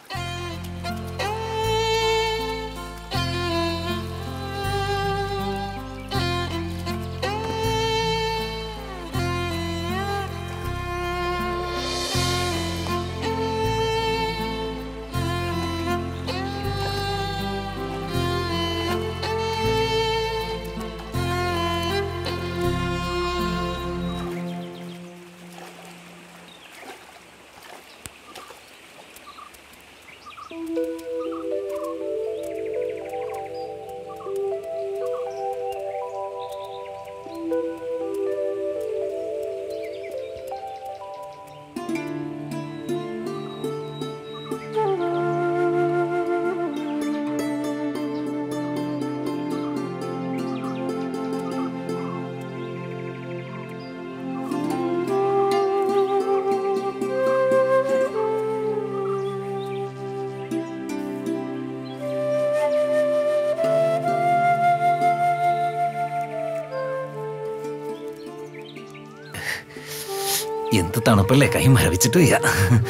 എന്ത് തണുപ്പല്ലേ കൈ മരവിച്ചിട്ട് വയ്യ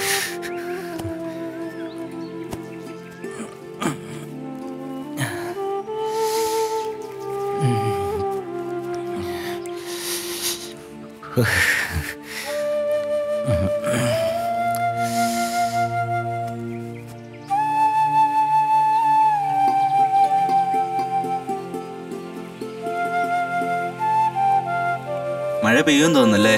മഴ പെയ്യുമെന്ന് തോന്നുന്നല്ലേ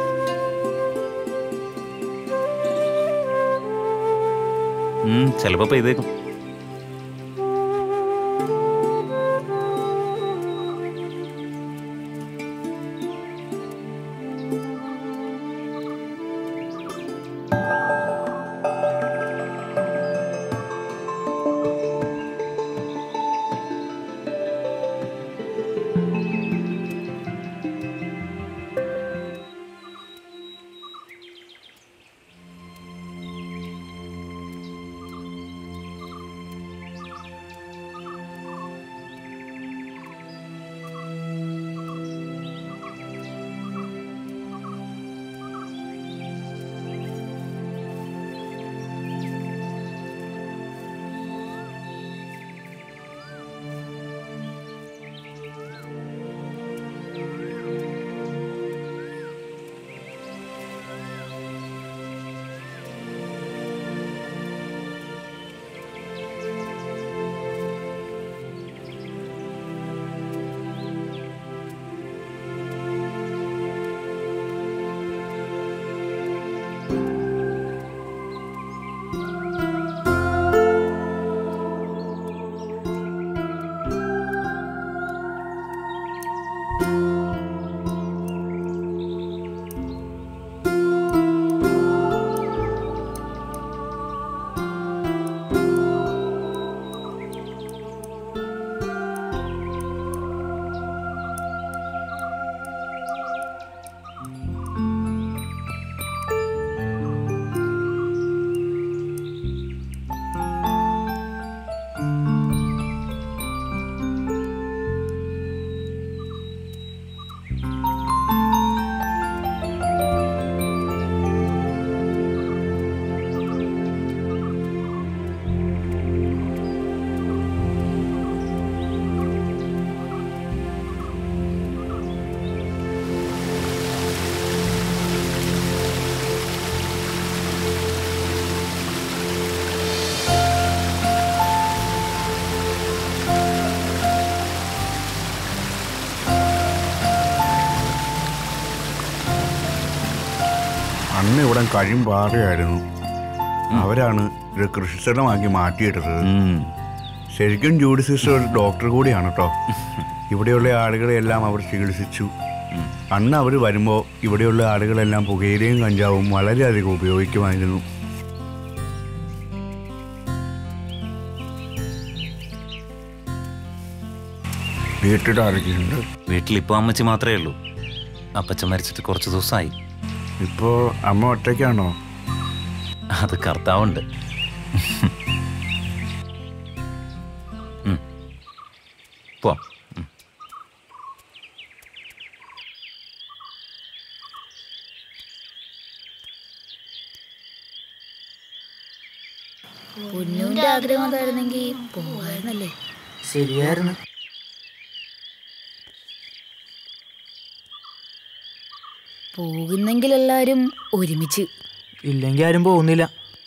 ഉം, ചിലപ്പോ പെയ്തേക്കും അന്ന് ഇവിടെ കഴിമ്പാറയായിരുന്നു അവരാണ് ഇത് കൃഷിസ്ഥലമാക്കി മാറ്റിയെടുത്തത് ശരിക്കും ജൂഡി സിസ്റ്റർ ഒരു ഡോക്ടർ കൂടിയാണ് കേട്ടോ ഇവിടെയുള്ള ആളുകളെല്ലാം അവർ ചികിത്സിച്ചു അന്ന് അവർ വരുമ്പോൾ ഇവിടെയുള്ള ആളുകളെല്ലാം പുകയിലയും കഞ്ചാവും വളരെയധികം ഉപയോഗിക്കുമായിരുന്നു വീട്ടിൽ ആരൊക്കെയുണ്ട് വീട്ടിൽ ഇപ്പോൾ അമ്മച്ചി മാത്രമേ ഉള്ളൂ അപ്പച്ചൻ മരിച്ചിട്ട് കുറച്ച് ദിവസമായി ഇപ്പോ അമ്മ ഒറ്റയ്ക്കാണോ അത് കർത്താവുണ്ട് ഉം. പോവാം ഉം. ആഗ്രഹം അതായിരുന്നെങ്കിൽ പോകായിരുന്നല്ലേ ശരിയായിരുന്നു പോകുന്നെങ്കിൽ എല്ലാരും ഒരുമിച്ച് ഇല്ലെങ്കിൽ ആരും പോകുന്നില്ല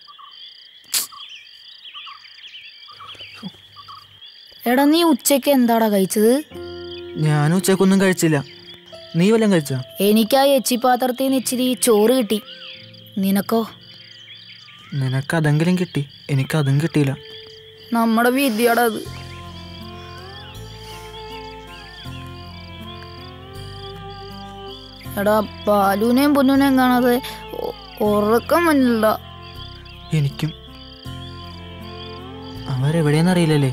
എടാ നീ ഉച്ചയ്ക്ക് എന്താടാ കഴിച്ചത് ഞാൻ ഉച്ചക്കൊന്നും കഴിച്ചില്ല നീ വല്ലതും കഴിച്ചാ എനിക്ക് ആ എച്ചി പാത്രത്തിൽ നിന്ന് ഇച്ചിരി ചോറ് കിട്ടി നിനക്കോ നിനക്ക് അതെങ്കിലും കിട്ടി എനിക്ക് അതും കിട്ടിയില്ല നമ്മുടെ വിദ്യയുടെ അത് എടാ പാലുവിനെയും പൊന്നുനെയും കാണാതെ ഉ- ഉറക്കം വന്നില്ല എനിക്കും അവരെവിടെയെന്നറിയില്ലല്ലേ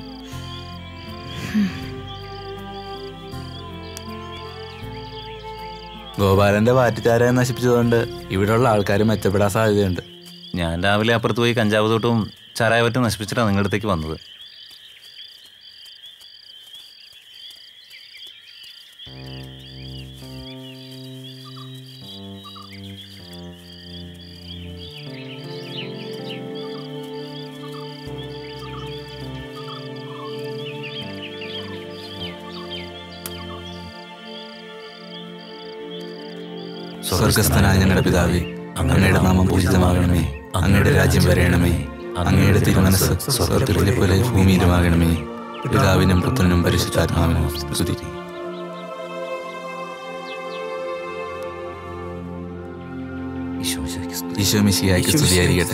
ഗോപാലന്റെ വാറ്റുചാരായം നശിപ്പിച്ചതുകൊണ്ട് ഇവിടെയുള്ള ആൾക്കാർ മെച്ചപ്പെടാൻ സാധ്യതയുണ്ട് ഞാൻ രാവിലെ അപ്പുറത്ത് പോയി കഞ്ചാവ് തോട്ടവും ചാരായവറ്റും നശിപ്പിച്ചിട്ടാണ് നിങ്ങളുടെ അടുത്തേക്ക് വന്നത് സ്വർഗസ്ഥനായ ഞങ്ങളുടെ പിതാവേ അങ്ങയുടെ നാമം പൂജിതമാകണമേ അങ്ങയുടെ രാജ്യം വരയണമേ അങ്ങയുടെ തിരുമനസ് സ്വർഗത്തിലെ പോലെ ഭൂമിയിലുമാകണമേ പിതാവിനും പുത്രനും പരിശുദ്ധാത്മാവിനും സ്തുതി ഈശോ മിശിയായിക്ക് സ്തുതിയായിരിക്കട്ടെ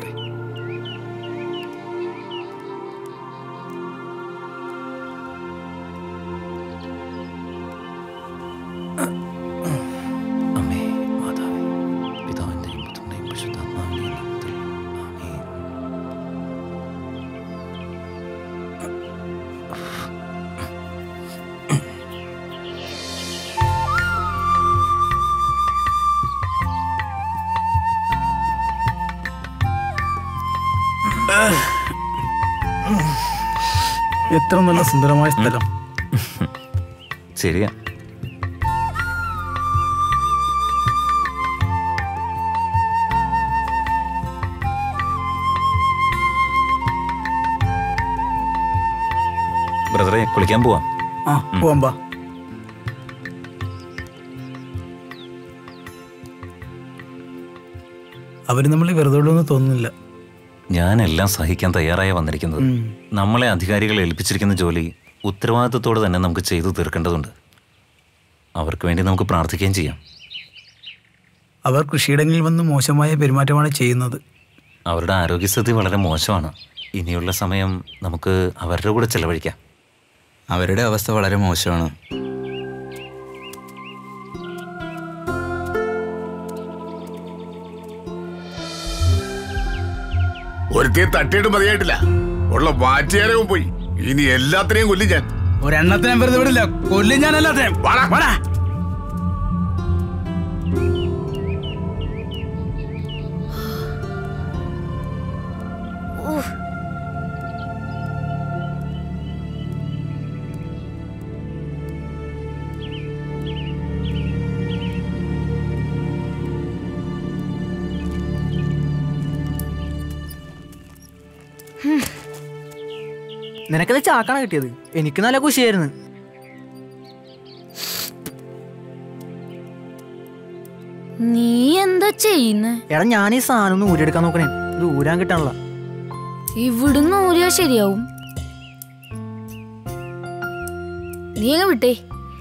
എത്ര നല്ല സുന്ദരമായ സ്ഥലം ശരിയാ ബ്രദറെ കുളിക്കാൻ പോവാം ആ പോവാം ബാ അവര് നമ്മളെ വെറുതെ വിടുമെന്ന് തോന്നുന്നില്ല ഞാനെല്ലാം സഹിക്കാൻ തയ്യാറായി വന്നിരിക്കുന്നത് ഉം. നമ്മളെ അധികാരികൾ ഏൽപ്പിച്ചിരിക്കുന്ന ജോലി ഉത്തരവാദിത്തത്തോടെ തന്നെ നമുക്ക് ചെയ്തു തീർക്കേണ്ടതുണ്ട് അവർക്ക് വേണ്ടി നമുക്ക് പ്രാർത്ഥിക്കുകയും ചെയ്യാം അവർ കൃഷിയിടങ്ങളിൽ വന്ന് മോശമായ പെരുമാറ്റമാണ് ചെയ്യുന്നത് അവരുടെ ആരോഗ്യസ്ഥിതി വളരെ മോശമാണ് ഇനിയുള്ള സമയം നമുക്ക് അവരുടെ കൂടെ ചെലവഴിക്കാം അവരുടെ അവസ്ഥ വളരെ മോശമാണ് ഒരുത്തിയെ തട്ടിയിട്ട് മതിയായിട്ടില്ല ഉള്ള വാറ്റുകാരവും പോയി ഇനി എല്ലാത്തിനെയും കൊല്ലി ഞാൻ ഒരെണ്ണത്തിനെ വെറുതെ വിടില്ല കൊല്ലും ഞാൻ എല്ലാത്തിനെയും വാടാ, വാടാ. നിനക്കത് ചാക്കാണ് കിട്ടിയത് എനിക്ക് നല്ല കുശിയായിരുന്നു നീ എന്താ ചെയ്യുന്നേ എടാ ഞാൻ ഈ സാധനം ഒന്ന് ഊരിയെടുക്കാൻ നോക്കണേ ഇത് ഊരാൻ കിട്ടാനുള്ള ഇവിടുന്ന് ഊരിയാ ശരിയാവും നീ അങ്ങ് വിട്ടേ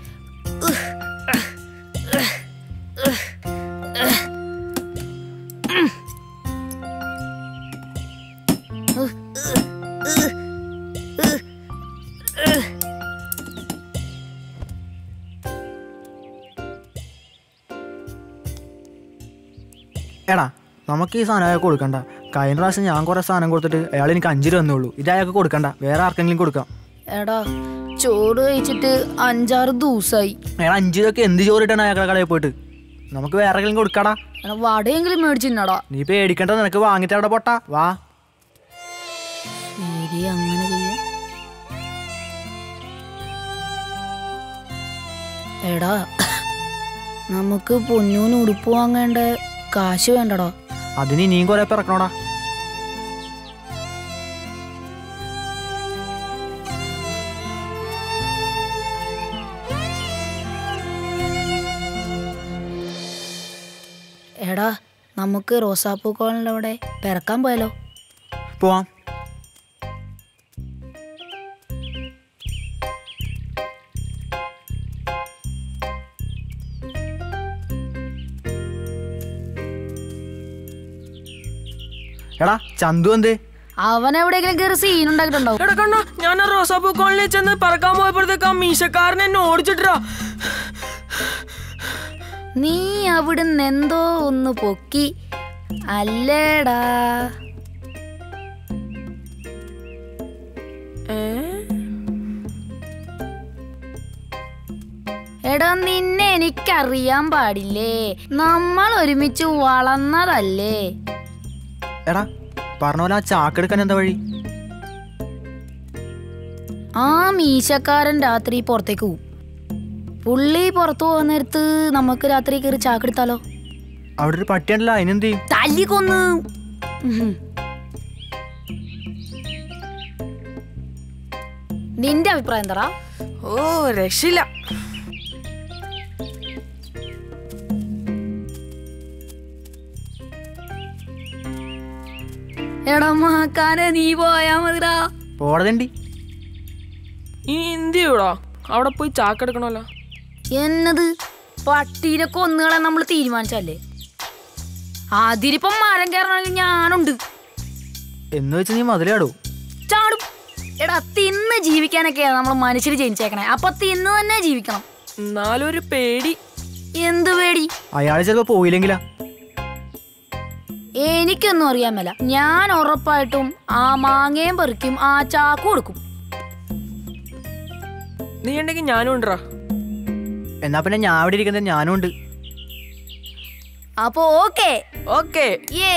എടാ നമുക്ക് ഈ സാധനം അയാൾക്ക് കൊടുക്കണ്ട കഴിഞ്ഞ പ്രാവശ്യം ഞാൻ കുറെ സാധനം കൊടുത്തിട്ട് അയാൾ എനിക്ക് അഞ്ച് രൂപ തന്നുള്ളൂ ഇത് അയാൾക്ക് കൊടുക്കണ്ട വേറെ ആർക്കെങ്കിലും കൊടുക്കാം എടാ ചോറ് കഴിച്ചിട്ട് അഞ്ചാറ് ദിവസമായി അയാൾ അഞ്ച് രൂപയ്ക്ക് എന്ത് ചോറിട്ടാണ് അയാളുടെ കടയിൽ പോയിട്ട് നമുക്ക് വേറെ ആർക്കെങ്കിലും കൊടുക്കാടാ എടാ വടയെങ്കിലും മേടിച്ചിന്നടാ നീ പേടിക്കണ്ട നിനക്ക് വാങ്ങിട്ട് അവിടെ പൊട്ടാ വാ ശരി അങ്ങനെ ചെയ്യാം എടാ നമുക്ക് പൊന്നൂന് ഉടുപ്പ് വാങ്ങേണ്ട കാശ് വേണ്ടടാ അതിന് ഇനിയും കുറെ പിറക്കണോടാ എടാ നമുക്ക് റോസാപ്പൂക്കോളിൻ്റെ അവിടെ പിറക്കാൻ പോയാലോ പോവാം എടാ ചന്തു എന്തേ അവൻ എവിടെയെങ്കിലും കയറി സീൻ ഉണ്ടാക്കിയിട്ടുണ്ടാവും എടക്കണ്ണ ഞാൻ ആ റോസാപ്പൂ കോളനിയിൽ ചെന്ന് പറക്കാൻ പോയപ്പോഴത്തേക്ക് ആ മീശക്കാരൻ എന്നെ ഓടിച്ചിട്ടാ നീ അവിടുന്ന് എന്തോ ഒന്ന് പൊക്കി അല്ലേടാ എടാ നിന്നെ എനിക്കറിയാൻ പാടില്ലേ നമ്മൾ ഒരുമിച്ച് വളർന്നതല്ലേ എടാ പറഞ്ഞ പോലെ ആ ചാക്കെടുക്കാൻ എന്താ വഴി ആ മീശക്കാരൻ രാത്രി പുറത്തേക്ക് പോവും പുള്ളി പുറത്തു പോകുന്ന നേരത്ത് നമുക്ക് രാത്രി കയറി ചാക്കെടുത്താലോ അവിടെ ഒരു പട്ടിയുണ്ടല്ലോ അതിനെന്ത് ചെയ്യും തല്ലിക്കൊന്ന് ഉഹും. നിന്റെ അഭിപ്രായം എന്താ ഓ രക്ഷയില്ല എടാ മാക്കാനെ നീ പോയാ മതിടാ പോടതണ്ടി ഇനി എന്ത് ചെയ്യൂടാ അവിടെ പോയി ചാക്കെടുക്കണമല്ലോ എന്നത് പട്ടീനെ കൊന്നുകളെ നമ്മൾ തീരുമാനിച്ചല്ലേ അതിരിപ്പം മരം കയറണമെങ്കിൽ ഞാനുണ്ട് എന്ന് വെച്ച് നീ മതിലാടോ ചാടും എടാ തിന്ന് ജീവിക്കാനൊക്കെയാ നമ്മൾ മനുഷ്യർ ജനിച്ചേക്കണേ അപ്പൊ തിന്ന് തന്നെ ജീവിക്കണം എന്നാലൊരു പേടി എന്ത് പേടി അയാൾ ചിലപ്പോ പോയില്ലെങ്കിലാ എനിക്കൊന്നും അറിയാൻ മേല ഞാൻ ഉറപ്പായിട്ടും ആ മാങ്ങയും പറിക്കും ആ ചാക്കും കൊടുക്കും നീ ഉണ്ടെങ്കിൽ ഞാനും ഉണ്ടറാ എന്നാ പിന്നെ ഞാൻ അവിടെ ഇരിക്കുന്നത് ഞാനും ഉണ്ട് അപ്പൊ ഓക്കേ ഓക്കേ ഏ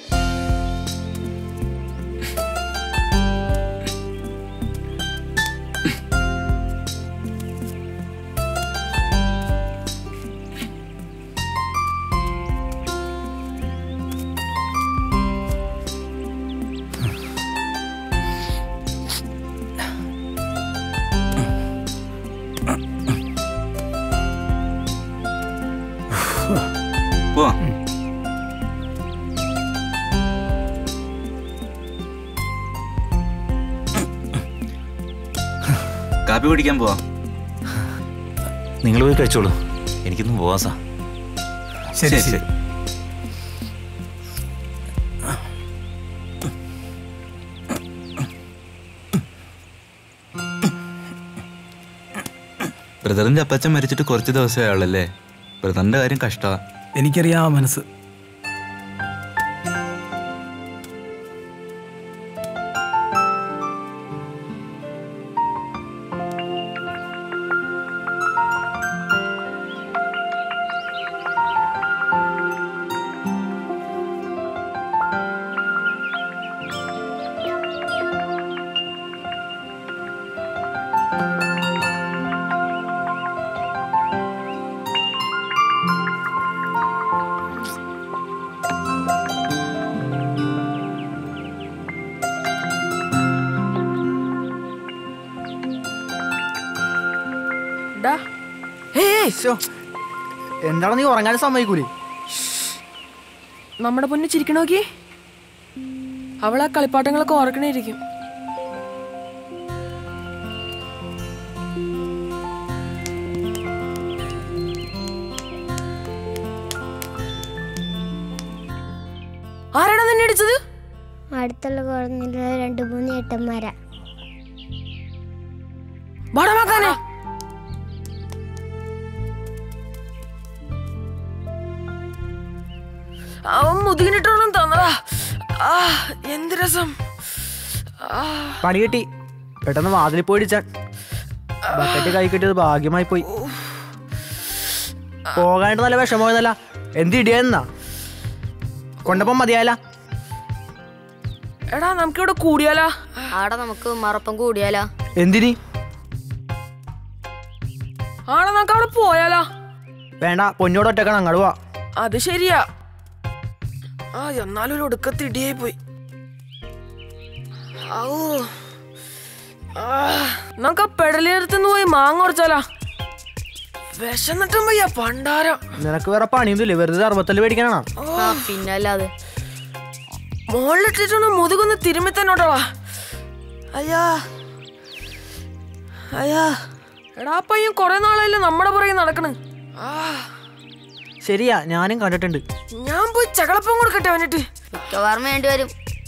പോവാ കാപ്പി കുടിക്കാൻ പോവാ നിങ്ങൾ പോയി കഴിച്ചോളൂ എനിക്കൊന്നും പോവാ സാ ശരി ശരി ബ്രദറിന്റെ അപ്പച്ചൻ മരിച്ചിട്ട് കുറച്ച് ദിവസമേ ആളല്ലേ ബ്രദറിന്റെ കാര്യം കഷ്ടമാ എനിക്കറിയാം ആ മനസ്സ് ഡാ എന്താണ് നീ ഉറങ്ങാൻ സമ്മതിക്കൂലേ നമ്മുടെ പൊന്നു ചിരിക്കണ നോക്കി അവൾ ആ കളിപ്പാട്ടങ്ങളൊക്കെ ഓർക്കണേയിരിക്കും ആരാടാ നിന്നെ അടിച്ചത് അടുത്തുള്ള കുറഞ്ഞില്ല രണ്ട് മൂന്ന് ഏട്ടന്മാരാ ബടമാക്കാനെ അവൻ മുതുകിനിട്ടൊന്നും തന്നടാ ആ എന്ത് രസം ആ പണി കിട്ടി പെട്ടെന്ന് വാതിലിൽ പോയി ഇടിച്ചാൻ ബക്കറ്റ് കൈ കിട്ടിയത് ഭാഗ്യമായി പോയി പോകാനായിട്ട് നല്ല വിഷമമായിരുന്നല്ല എന്ത് ഇടിയെന്നാ കൊണ്ടപ്പം മതിയായല്ല എടാ നമുക്കിവിടെ കൂടിയാലാ ആടെ നമുക്ക് മറപ്പം കൂടിയാലോ എന്തിനി ആടാ നമുക്ക് അവിടെ പോയാലാ വേണ്ട പൊന്നോട് ഒറ്റക്കാണ് അങ്ങോട്ട് പോവാ അത് ശരിയാ ആ എന്നാലും ഒരു ഒടുക്കത്ത് ഇടിയായി പോയി ഔ. ആ, നമുക്ക് ആ പെടലേരത്തുനിന്ന് പോയി മാങ്ങ ഉറച്ചാലാ വിശന്നിട്ടും വയ്യ പണ്ടാരം നിനക്ക് വേറെ പണിയൊന്നുമില്ലേ വെറുതെ അറുപത്തല് മേടിക്കാനാണോ ആ പിന്നല്ലാതെ മുകളിലിട്ടിട്ടൊന്ന് മുതുകൊന്ന് തിരുമ്മി തന്നോട്ടോളാ അയ്യാ അയ്യാ എടാ പയ്യൻ കൊറേ നാളായില്ലേ നമ്മുടെ പുറകെ നടക്കണ് ആ ശരിയാ ഞാനും കണ്ടിട്ടുണ്ട് ഞാൻ പോയി ചകളപ്പം കൊടുക്കട്ടെ അവനിട്ട് മിക്കവാറും വേണ്ടി വരും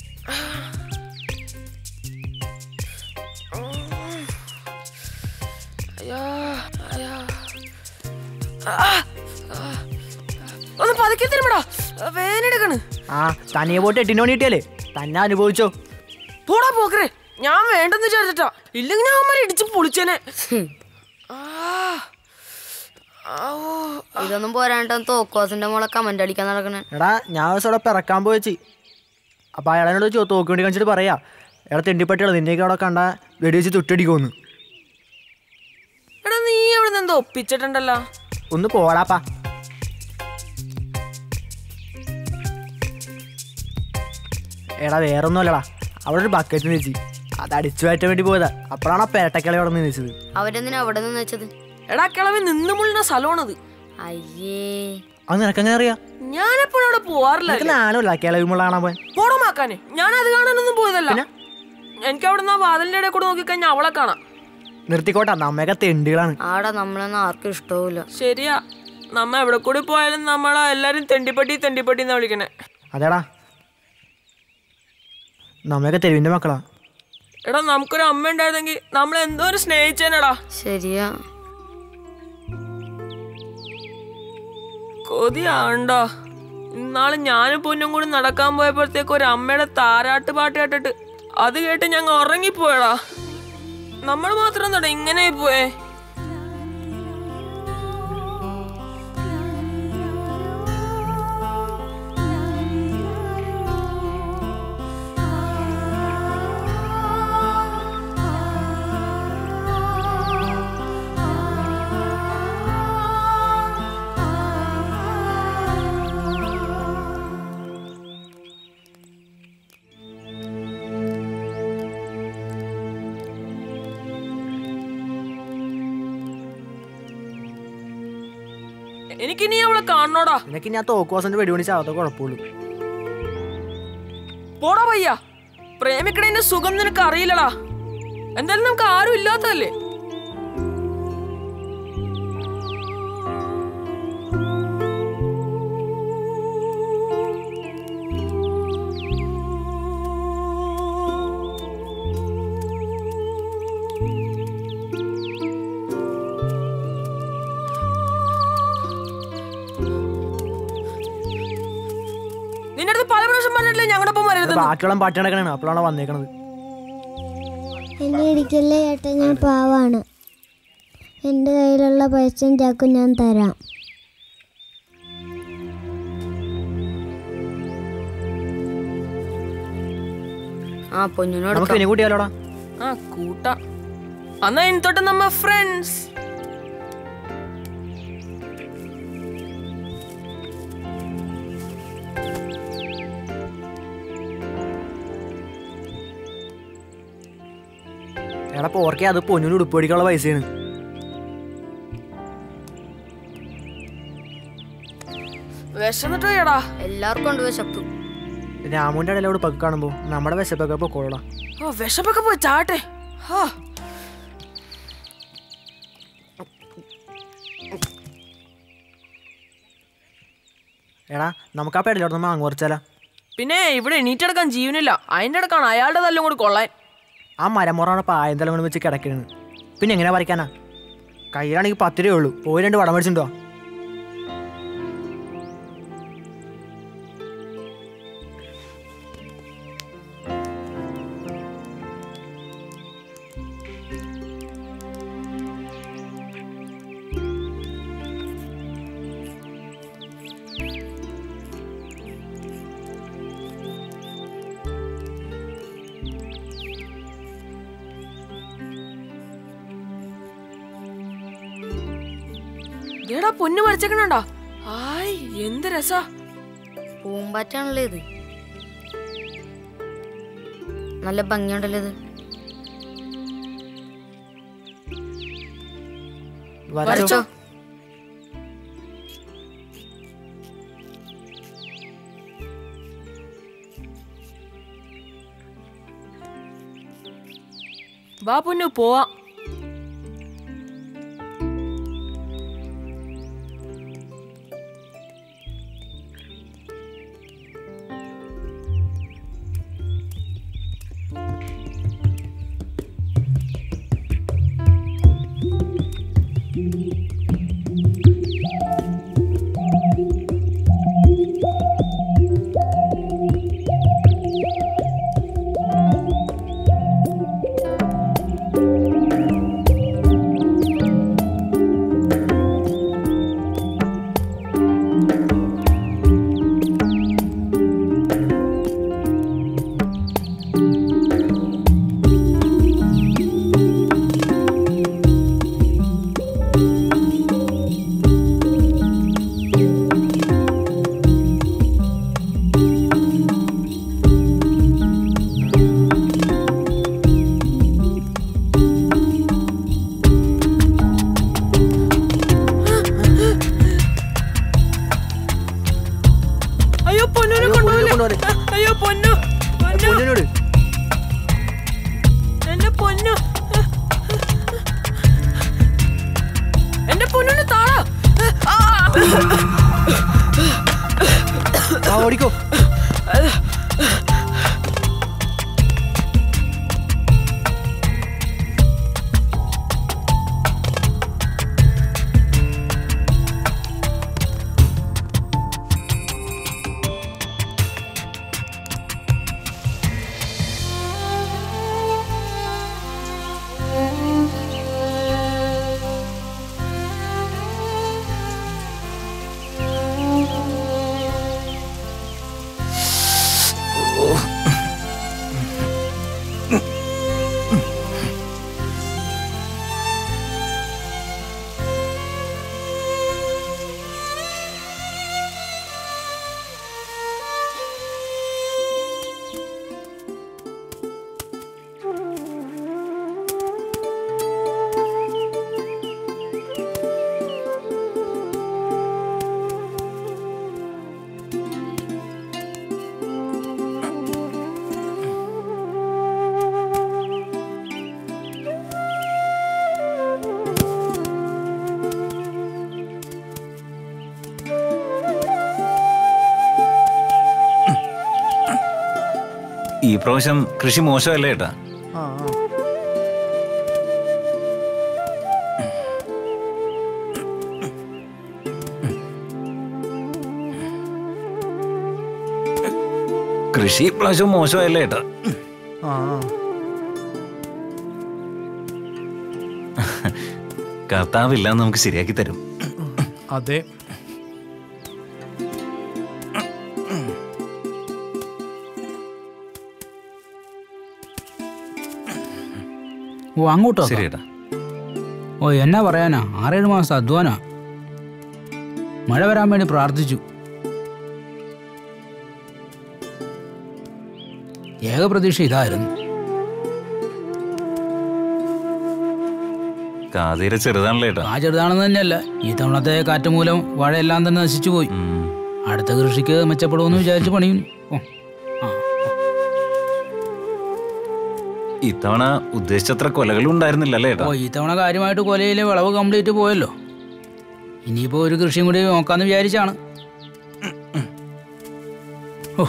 അയ്യാ അയ്യാ ആ, ആ. ഒന്ന് പതുക്കെ തിരുമടാ വേനെടുക്കണ് ആ തനിയെ പോയിട്ട് എട്ടിന് മണി കിട്ടിയാലേ തന്നെ അനുഭവിച്ചോ പോടാ പോക്കരെ ഞാൻ വേണ്ടെന്ന് വിചാരിച്ചിട്ടാ ഇല്ലെങ്കിൽ ഞാൻ അവന്മാരെ ഇടിച്ച് പൊളിച്ചേനെ ആ. ആവൂ. ഇതൊന്നും പോരാണ്ട് തോക്കോസിന്റെ മോളെ കമന്റ് അടിക്കാൻ നടക്കണേ എടാ ഞാൻ ഒരു ദിവസം അവിടെ പിറക്കാൻ പോയച്ചി അപ്പൊ അയാളോട് ചോ തോക്ക് വേണ്ടി കാണിച്ചിട്ട് പറയാ എടാ തെണ്ടിപ്പട്ടികളെ നിന്നെയൊക്കെ അവിടെ കണ്ട വെടി വെച്ച് തുട്ടടിക്കുമെന്ന് എടാ നീ അവിടെ നിന്ന് എന്തോ ഒപ്പിച്ചിട്ടുണ്ടല്ലോ ഒന്ന് പോടാപ്പാ എടാ വേറൊന്നും അല്ലടാ അവിടെ ഒരു ബക്കറ്റ് വെച്ച് അത് അടിച്ചു മാറ്റാൻ വേണ്ടി പോയതാ അപ്പോഴാണ് ആ പേട്ടക്കിളി അവിടെ നിന്ന് വെച്ചത് അവരെന്തിനാ അവിടെ നിന്ന് വെച്ചത് എടാ കിളവി നിന്ന് മുള്ളുന്ന സ്ഥലമാണത് അയ്യേ അത് നിനക്കെങ്ങനെ അറിയാം ഞാനെപ്പോഴും അവിടെ പോവാറില്ല നിനക്ക് നാണല്ല കിളവി മുള്ള കാണാൻ പോയാൻ പോടമാക്കാനെ ഞാൻ അത് കാണാനൊന്നും പോയതല്ല എനിക്ക് അവിടെ നിന്ന് ആ വാതിലിന്റെ ഇടയിൽ കൂടെ നോക്കിക്കഴിഞ്ഞാൽ അവളെ കാണാം നിർത്തിക്കോട്ടെ നമ്മയൊക്കെ തെണ്ടികളാണ് ആടാ നമ്മളൊന്നും ആർക്കും ഇഷ്ടവുമില്ല ശരിയാ നമ്മ എവിടെ കൂടി പോയാലും നമ്മളെ എല്ലാരും തെണ്ടിപ്പട്ടി തെണ്ടിപ്പട്ടി എന്നാ വിളിക്കണേ അതേടാ നമ്മയൊക്കെ തെരുവിന്റെ മക്കളാ എടാ നമുക്കൊരു അമ്മ ഉണ്ടായിരുന്നെങ്കിൽ നമ്മൾ എന്തോ ഒരു സ്നേഹിച്ചേനടാ ശരിയാ കൊതിയാണ്ടോ ഇന്നാള് ഞാനും പൊന്നും കൂടി നടക്കാൻ പോയപ്പോഴത്തേക്ക് ഒരു അമ്മയുടെ താരാട്ട് പാട്ട് കേട്ടിട്ട് അത് കേട്ട് ഞങ്ങൾ ഉറങ്ങിപ്പോയടാ നമ്മൾ മാത്രം എന്താ ഇങ്ങനെ പോയേ എനിക്കിനി അവളെ കാണണോടാ നിനക്ക് ഞാൻ തോക്കോസന്റെ വെടി പിടിച്ച അകത്തെ കുഴപ്പമുള്ളൂ പോടാ പയ്യ പ്രേമിക്കണേന്റെ സുഖം നിനക്ക് അറിയില്ലടാ എന്തായാലും നമുക്ക് ആരും ഇല്ലാത്തതല്ലേ നിന്റെ അടുത്ത് പല പ്രാവശ്യം പറഞ്ഞിട്ടില്ലേ ഞങ്ങളുടെ ഒപ്പം വരരുത് ബാക്കിയുള്ള പാട്ട് നടക്കണേ അപ്പോഴാണ് വന്നേക്കണത് എന്നെ ഇടിക്കല്ലേ ചേട്ടാ ഞാൻ പാവാണ് എൻ്റെ കയ്യിലുള്ള പൈസയും ചാക്കും ഞാൻ തരാം ആ പൊന്നിനോട് നമുക്ക് ഇനി കൂട്ടിയാലോടാ ആ കൂട്ട അന്നാ ഇനി തൊട്ട് നമ്മ ഫ്രണ്ട്സ് എടാ പോർക്കെ അത് പൊന്നിന് ഉടുപ്പ് മേടിക്കാനുള്ള പൈസയാണ് വിശന്നിട്ട് പോയടാ എല്ലാവർക്കും ഉണ്ട് വിശപ്പ് രാമുവിന്റെ ഇടയിലെ ഉടുപ്പൊക്കെ കാണുമ്പോ നമ്മുടെ വിശപ്പൊക്കെ പൊക്കോളടാ ഓ വിശപ്പൊക്കെ പോയി ചാട്ടെ ഹാ. എടാ നമുക്ക് ആ പെടലോട്ട് മാങ്ങ കുറച്ചാലാ പിന്നെ ഇവിടെ എണീറ്റെടുക്കാൻ ജീവനില്ല അതിന്റെ ഇടക്കാണ് അയാളുടെ തല്ലും കൂടി കൊള്ളാൻ ആ മരമുറാണ് പായം തലം കൊണ്ട് വെച്ച് കിടക്കണത് പിന്നെ എങ്ങനെ പറിക്കാനാ കയ്യിലാണെങ്കിൽ പത്ത് രൂപയേ ഉള്ളൂ പോയി രണ്ട് വടം മേടിച്ചിട്ടുണ്ടോ ദേടാ പൊന്നു മരിച്ചേക്കണണ്ടാ ആയ് എന്ത് രസാ പൂമ്പാറ്റാണല്ലോ ഇത് നല്ല ഭംഗിയുണ്ടല്ലോ ഇത് വരച്ചോ വാ പൊന്നു പോവാം അയ്യോ പൊന്നിനെ കൊണ്ടുപോലെ അയ്യോ പൊന്നു പൊന്നു എന്റെ പൊന്നു എന്റെ പൊന്നിന് താള ഓടിക്കോ ഈ പ്രാവശ്യം കൃഷി മോശമല്ലേ ഏട്ടാ ആ ആ. കൃഷി ഇപ്രാവശ്യം മോശമല്ലേ ഏട്ടാ ആ ആ. കർത്താവില്ല നമുക്ക് ശരിയാക്കി തരും അതെ ഓ അങ്ങോട്ടോ ശരി ഏട്ടാ ഓ എന്നാ പറയാനാ ആറേഴ് മാസം അധ്വാനാ മഴ വരാൻ വേണ്ടി പ്രാർത്ഥിച്ചു ഏക പ്രതീക്ഷ ഇതായിരുന്നു കാതീരെ ചെറുതാണല്ലേ ഏട്ടാ ആ ചെറുതാണെന്ന് തന്നെയല്ല ഈ തവണത്തെ കാറ്റ് മൂലം വാഴയെല്ലാം തന്നെ നശിച്ചു പോയി അടുത്ത കൃഷിക്ക് മെച്ചപ്പെടുമെന്ന് വിചാരിച്ച് പണിയും ഓ ഇത്തവണ ഉദ്ദേശിച്ചത്ര കൊലകളും ഉണ്ടായിരുന്നില്ലല്ലേ ഏട്ടാ ഓ ഈ തവണ കാര്യമായിട്ട് കൊലയിലെ വിളവ് കംപ്ലീറ്റ് പോയല്ലോ ഇനിയിപ്പോ ഒരു കൃഷിയും കൂടി നോക്കാന്ന് വിചാരിച്ചാണ് ഓ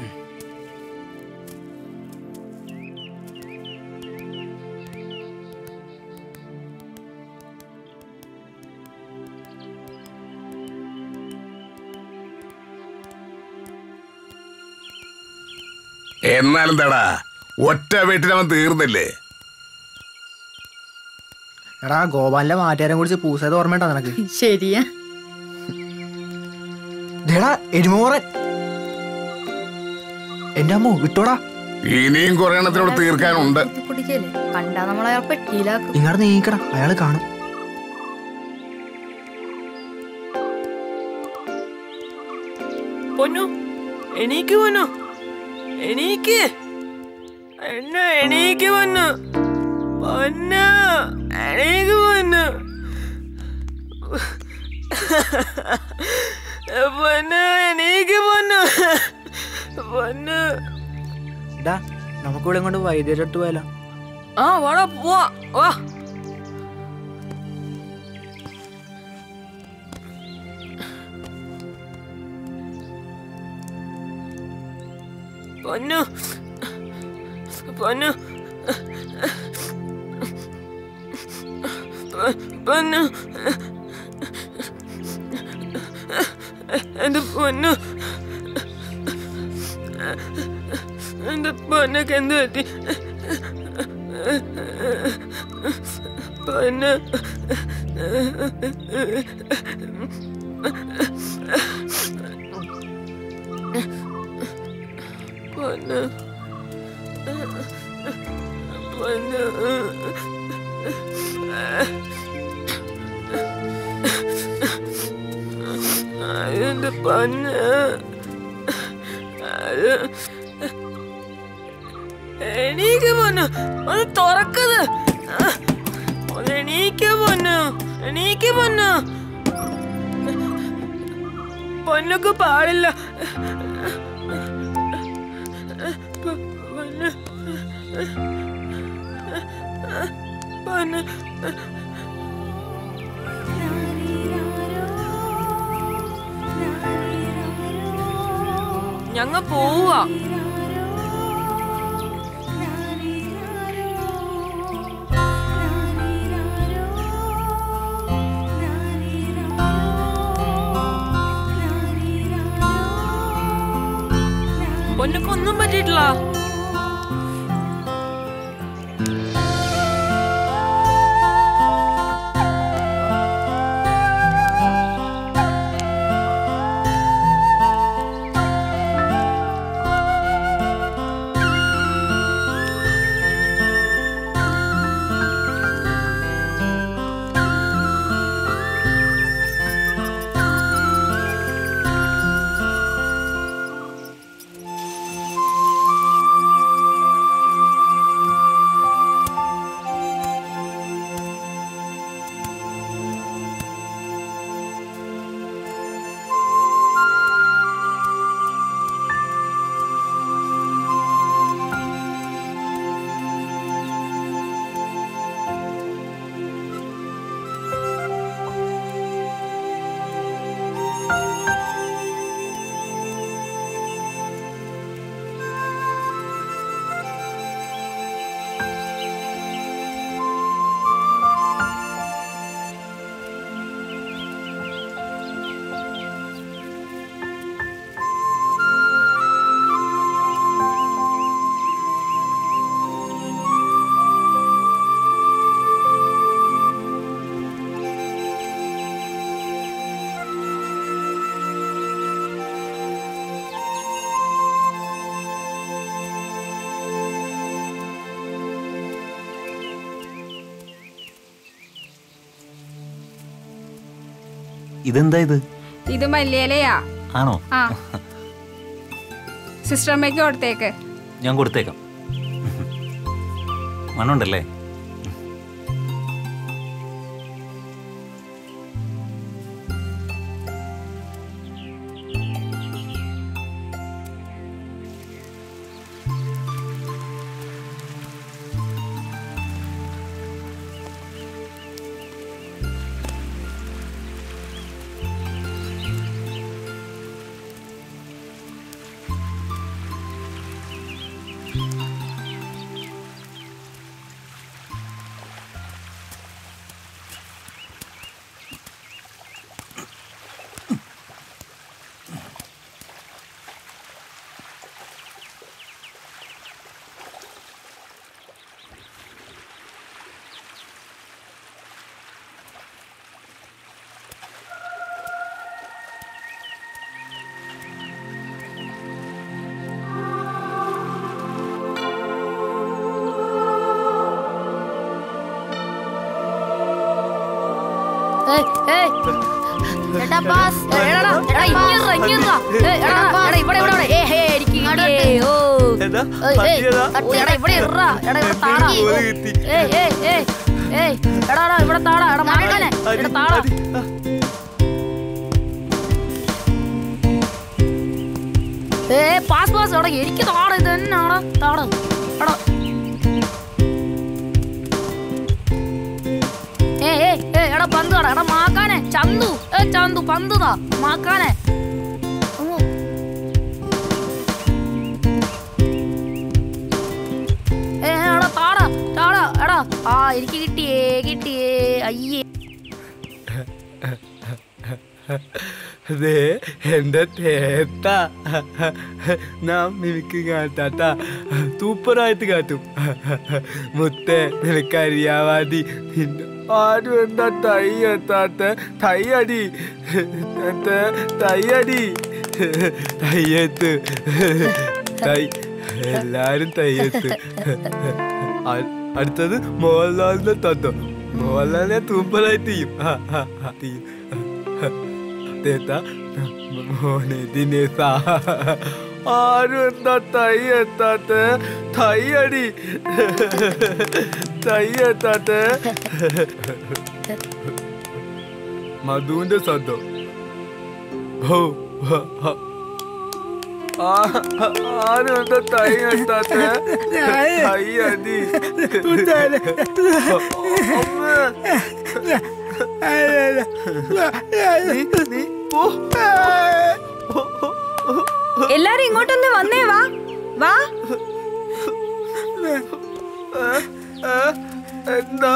എന്നാലും തടാ ഒറ്റ വീട്ടിൽ അവൻ തീർന്നില്ലേ എടാ ഗോപാലിന്റെ മാറ്റുകാരെ കുറിച്ച് പൂസത് ഓർമ്മയുണ്ടോ നിനക്ക് ശരിയാ ദേടാ എരുമോറൻ എന്റെ അമ്മോ വിട്ടോടാ ഇനിയും കുറെ എണ്ണത്തിനോട് തീർക്കാനുണ്ട് കുടിക്കല്ലേ കണ്ടാ നമ്മളെ പെട്ടിയിലാക്കും ഇങ്ങോട്ട് നീക്കടാ അയാള് കാണും പൊന്നു എണീക്ക് പൊന്നു എണീക്ക് എന്നെ എണീക്ക് പൊന്നു പൊന്നു എണീക്ക് പൊന്നു പൊന്നു എണീക്ക് പൊന്നു പൊന്നു എടാ നമുക്കിവിടെ കൊണ്ട് വൈദ്യുതി അടുത്ത് പോയാലോ ആ വാടാ പോവാ വാ പൊന്നു പൊന്നു പൊ- പൊന്നു എന്റെ പൊന്നു എന്റെ പൊന്നൊക്കെ എന്ത് പറ്റി പൊന്ന് പൊന്ന് പൊന്ന് എന്റെ പൊന്ന് അത് എണീക്ക് പൊന്നു ഒന്ന് തുറക്കത് ഒന്ന് എണീക്ക് പൊന്നു എണീക്ക് പൊന്നു പൊന്നൊക്കെ പാടില്ല പൊ- പൊന്ന് പൊന്ന് ഞങ്ങ പോവാ പൊന്നൊക്കൊന്നും പറ്റിയിട്ടില്ല ഇതെന്താ ഇത് ഇത് മല്ലിയിലയാ ആണോ ആ സിസ്റ്റർ അമ്മയ്ക്ക് കൊടുത്തേക്ക് ഞാൻ കൊടുത്തേക്കാം മണമുണ്ടല്ലേ ഏയ്, ഏയ്. എടാ, പാസ്. എടാ, എടാ, എടാ, ഇങ്ങിറ, ഇങ്ങിറ. ഏയ്, എടാ, എടാ, ഇവിടെ, ഇവിടെ, ഇവിടെ. ഏയ്, ഏയ്, എനിക്ക് ഇങ്ങോട്ട് ഏയ്, ഓ. ഏയ്, ഏയ്, തട്ടി, എടാ, ഇവിടെ ഇറ. എടാ, ഇവിടെ താടാ. ഏയ്, ഏയ്, ഏയ്, ഏയ്. എടാ, എടാ, ഇവിടെ താടാ. എടാ, മണ്ടനെ. ഇവിടെ താടാ. ഏയ്, പാസ്, പാസ്. എടാ, എനിക്ക് താടാ. ഇത് തന്നെയാടാ. താടാ. എടാ. എടാ പന്ത് കടാ എടാ മാക്കാനെ ചന്തു ഏ ചന്തു പന്ത് താ മാക്കാനെ അങ്ങ് ഏ എടാ താടാ താടാ എടാ ആ എനിക്ക് കിട്ടിയേ കിട്ടിയേ അയ്യേ ദേ എന്റെ തേത്ത നാം മിമിക്ക് കാട്ടാട്ടാ സൂപ്പറായിട്ട് കാട്ടും മുത്തേ നിനക്കറിയാവാതി നിന്റെ ആരും എന്താ തൈ എത്താത്ത തൈ അടി എന്റെ തൈ അടി തയ്യത്ത് തൈ എല്ലാരും തയ്യത്ത് അ- അടുത്തത് മോഹൻലാലിന്റെ തത്തോ മോഹൻലാലിനെ സൂപ്പറായിട്ട് ചെയ്യും ആ, ആ, ആ, ചെയ്യും തേത്ത മോനെ ദിനേശ ആരും എന്താ തൈ എത്താത്ത തൈ അടി തൈ എത്താത്ത മധുവിന്റെ സ്വന്തം ഓ ഹ, ഹ. ആ- ആരും എന്താ തൈ എത്താത്ത തൈ അടി എല്ലാരും ഇങ്ങോട്ടൊന്ന് വന്നേ വാ വാ എന്താ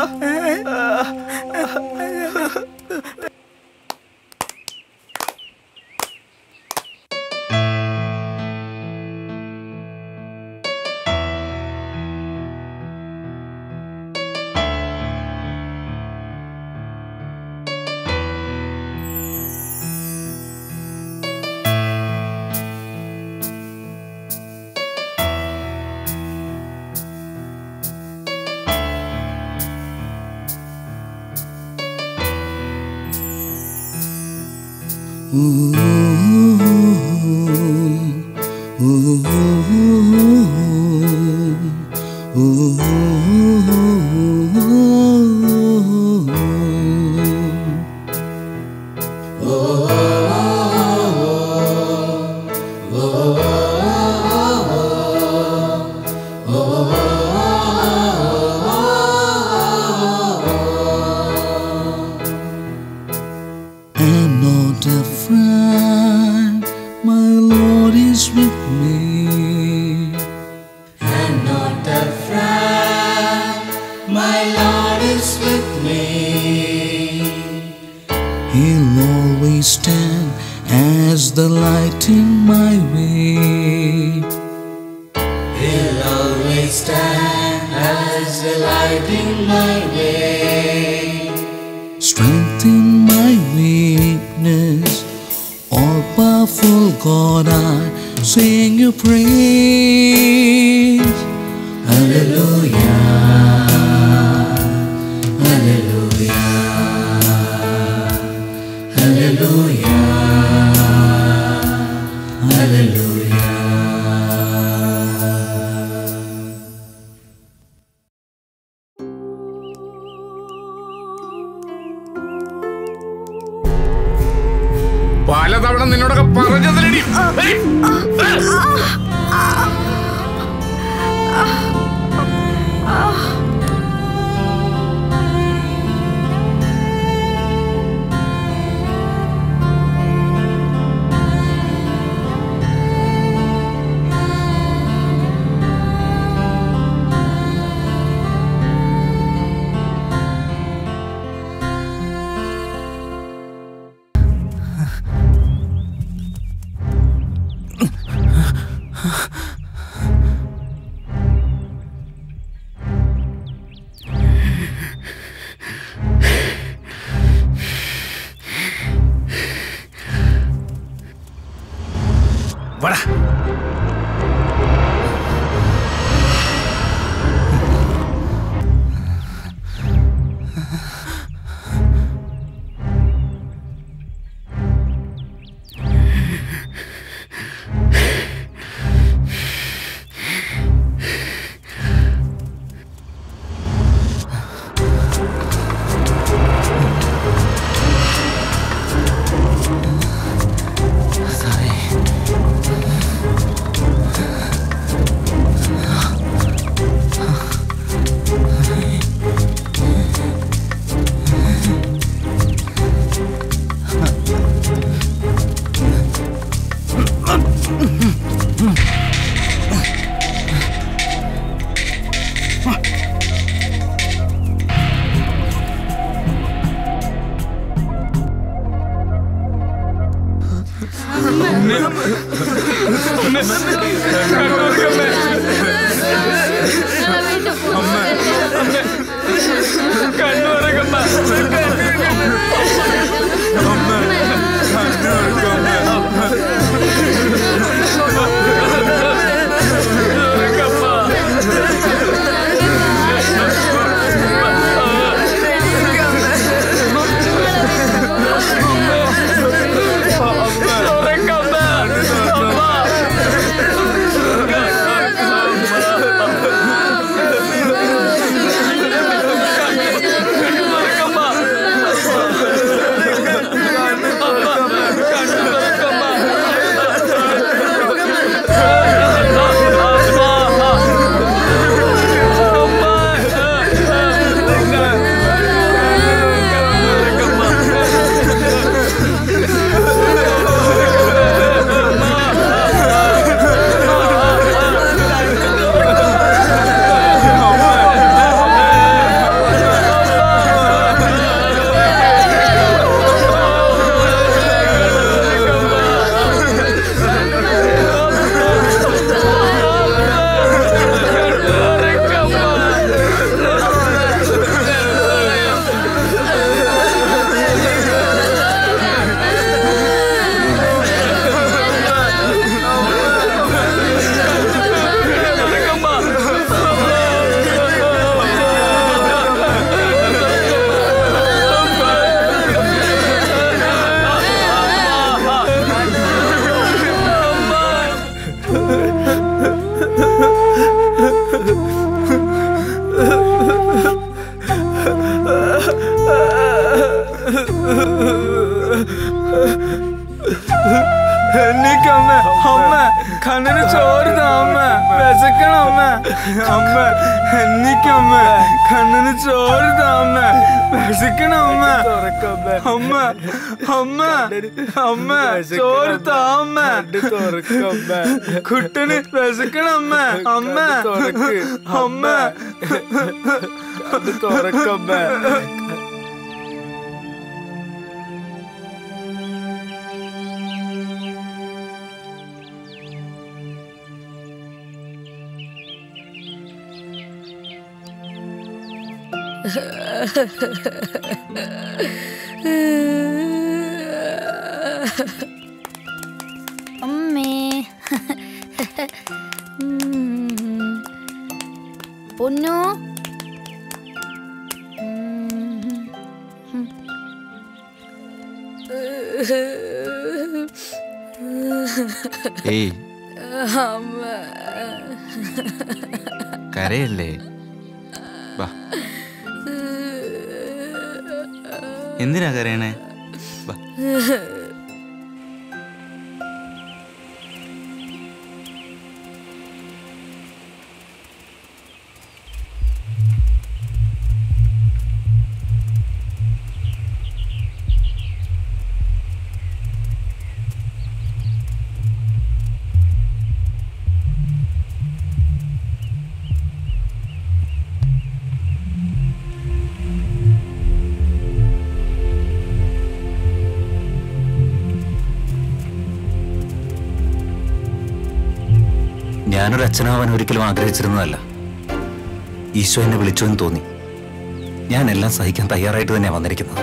am not afraid, my Lord is with me. I'm not afraid, my Lord is with me. He'll always stand as the light in my way. He'll always stand as the light in my way. Strength in my weakness, all powerful God, I sing your praise. Hallelujah, Hallelujah, Hallelujah, Hallelujah. പലതവണ നിന്നോടൊക്കെ പറഞ്ഞതിലടി വാടാ Sorry. എനിക്കമ്മ അമ്മ കണ്ണിന് ചോരുന്ന അമ്മ വിശക്കണം അമ്മ അമ്മ എനിക്കമ്മ കണ്ണിന് ചോരുന്ന അമ്മ വിശക്കണം അമ്മ അമ്മ അമ്മ അമ്മ ചോരുത്ത അമ്മ കുട്ടന് വിശക്കണം അമ്മ അമ്മ അമ്മ തുറക്കമ്മ അമ്മേ ഉം. പൊന്നു ഏയ് അമ്മ കരയല്ലേ വാ എന്തിനാ കരയണേ വാ ഞാനൊരു അച്ഛനാവാൻ ഒരിക്കലും ആഗ്രഹിച്ചിരുന്നതല്ല ഈശോ എന്നെ വിളിച്ചു എന്ന് തോന്നി ഞാൻ എല്ലാം സഹിക്കാൻ തയ്യാറായിട്ട് തന്നെയാണ് വന്നിരിക്കുന്നത്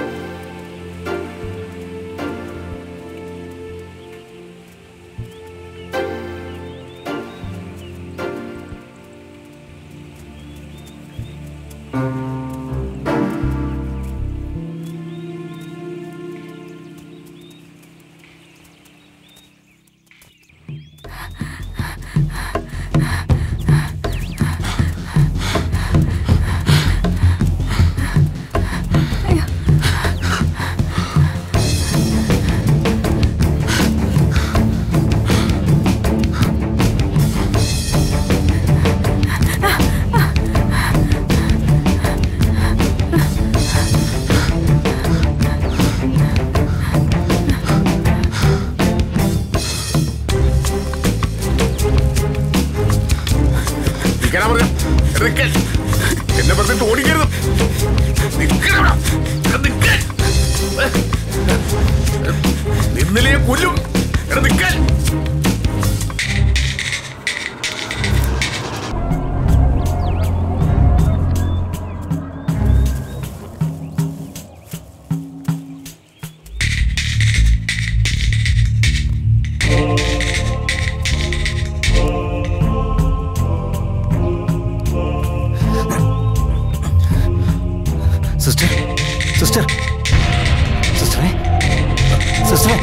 സിസ്റ്റർ സിസ്റ്ററെ സിസ്റ്ററെ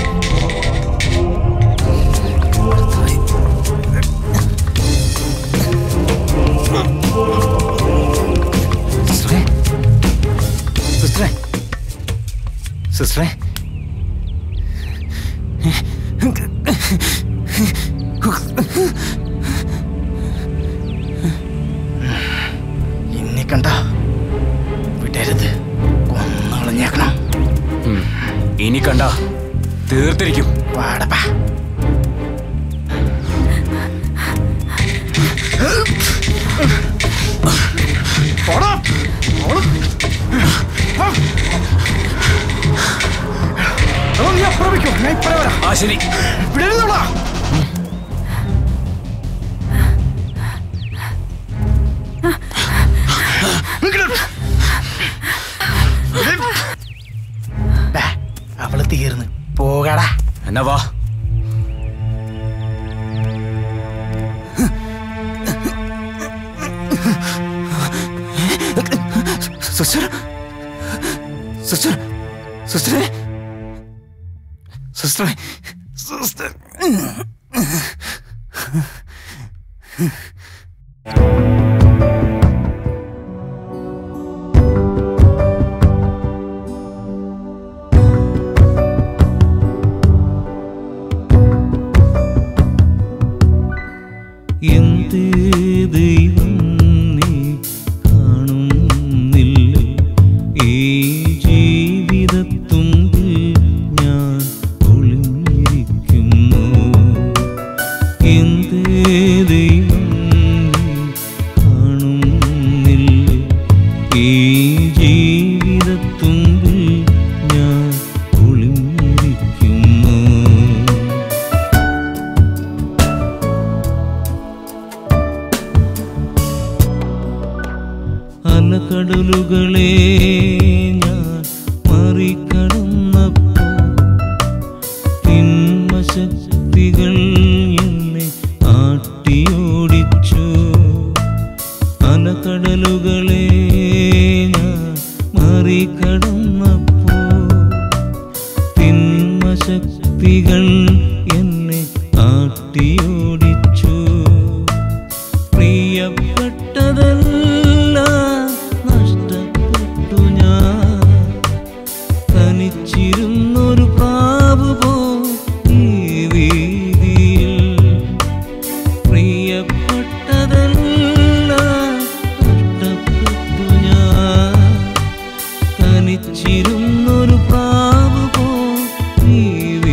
സിസ്റ്ററെ സിസ്റ്ററെ സിസ്റ്ററെ എന്നെ കണ്ട വിടരുത് കൊന്നളഞ്ഞേക്കണം ഇനി കണ്ട തീർത്തിരിക്കും വാടപ്പാ ആ ശരി അവള് തീർന്ന് പോകടാ എന്നാ വാ സിസ്റ്റർ സിസ്റ്റർ സിസ്റ്ററെ സിസ്റ്ററെ സിസ്റ്റർ എന്തേ ദൈവം നീ കാണുന്നില്ലേ ഈ ജീവിതത്തുമ്പിൽ ഞാൻ ഒളിഞ്ഞിരിക്കുന്നു എന്തേ ദൈവം നീ കാണുന്നില്ലേ ഈ ജീവിതത്തുമ്പിൽ ഞാൻ ഒളിഞ്ഞിരിക്കുന്നു അലകടലുകളെ ഞാൻ മറികടന്നപ്പോ തിന്മശക്തികൾ എന്നെ ആട്ടിയോടിച്ചു അലകടലുകളെ ഞാൻ മറികടന്നപ്പോ തിന്മശക്തികൾ എന്നെ ആട്ടിയോടിച്ചു പ്രിയപ്പെട്ടതെല്ലാം നഷ്ടപ്പെട്ടു ഞാൻ തനിച്ചിരുന്നൊരു പ്രാവ് പോ ഈ വീതിയിൽ പ്രിയപ്പെട്ടതെല്ലാം നഷ്ടപ്പെട്ടു ഞാൻ തനിച്ചിരുന്നൊരു പ്രാവ് പോ ഈ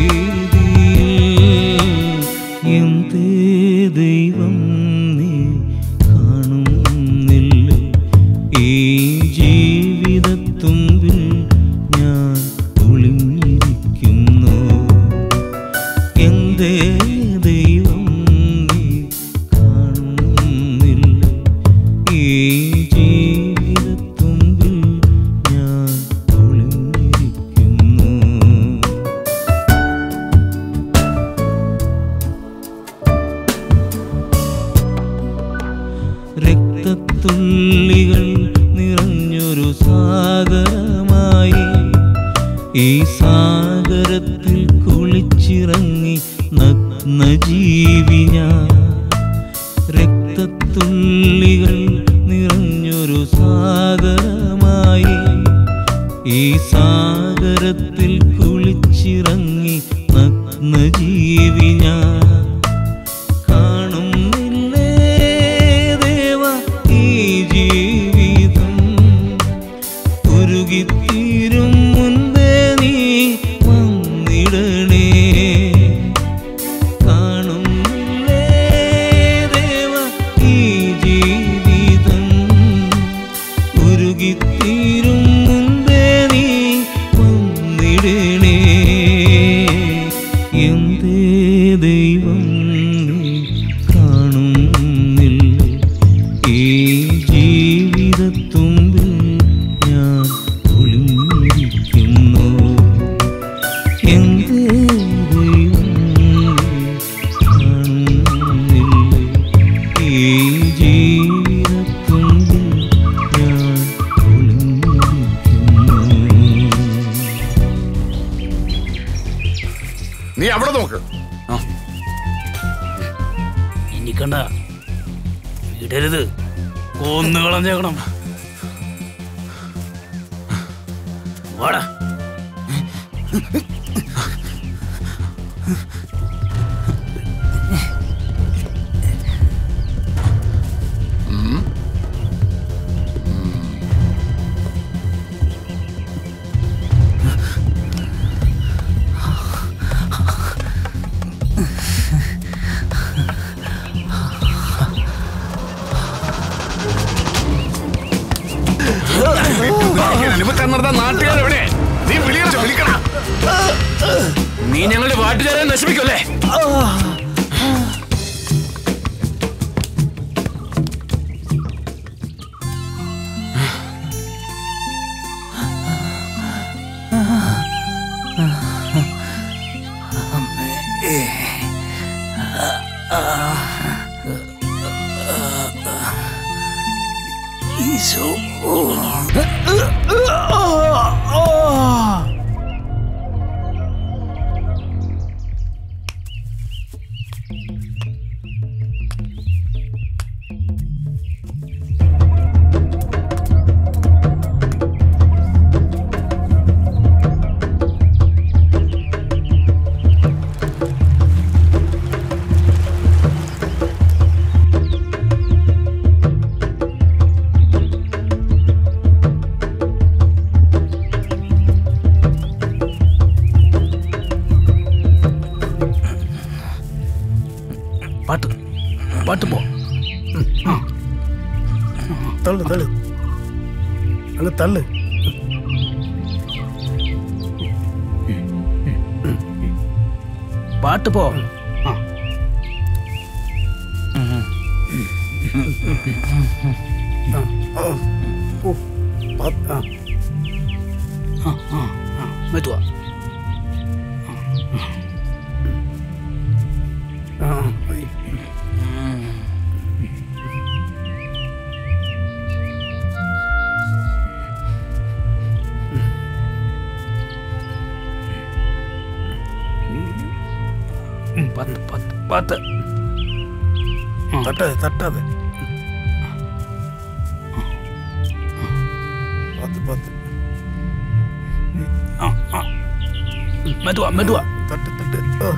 വീതിയിൽ എന്തേ ദൈവം നീ കാണുന്നില്ലേ ഈ ജീവിതത്തുമ്പിൽ ഞാൻ ഒളിഞ്ഞിരിക്കുന്നു എന്തേ ദൈവം നീ കാണുന്നില്ലേ ഈ ജീവിതത്തുമ്പിൽ ഞാൻ ഒളിഞ്ഞിരിക്കുന്നു രക്തത്തുള്ളികൾ നിറഞ്ഞൊരു സാഗരമായി ഈ സാഗരത്തിൽ കുളിച്ചിറങ്ങി നഗ്ന ജീവി ഞാൻ രക്തത്തുള്ളികൾ നിറഞ്ഞൊരു സാഗരമായി ഈ സാഗരത്തിൽ കുളിച്ചിറങ്ങി നഗ്ന ജീവി ഞാൻ കാണുന്നില്ലേ ദേവ ഈ ജീവിതം ഉരുകിത്തീരും മുൻപേ നീ വന്നിടണേ കാണുന്നില്ലേ ദേവ ഈ ജീവിതം ഉരുകിത്തീരും മുൻപേ നീ വന്നിടണേ എന്തേ ദൈവം നീ അവിടെ നോക്ക് ഇനി കണ്ട ഇടരുത് കൊന്നു കളഞ്ഞേക്കണം വാടാ അനുഭവം നടത്താൻ നാട്ടുകാരെവിടെ നീ വിളിയോ വിളിക്കണം നീ ഞങ്ങളുടെ വാട്ടുചാരെ നശിപ്പിക്കുമല്ലേ ഈശോ പാട്ട് പാട്ട് പോ തള്ളു തള്ളു അങ്ങ് തള്ളു പാട്ട് പോ ആ. ആ, ആ, ഓ, പാ- ആ. ആ, ആ, ആ, മെതുവാ ആ, ആയി. ഉം, പത്ത് പത്ത് പത്ത് തട്ടാതെ തട്ടാതെ പത്ത് പത്ത് ആ, ആ. മെതുവാ മെതുവാ തട്ട് തട്ട് ആ.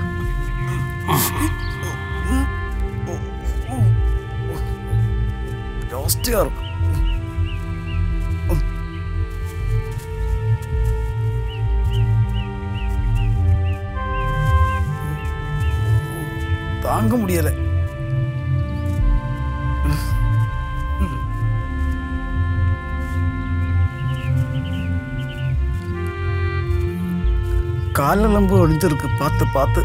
ലാസ്റ്റ് കയറും தாங்க முடியல காலெல்லாம் ஒழிஞ்சிருக்கு பார்த்து பார்த்து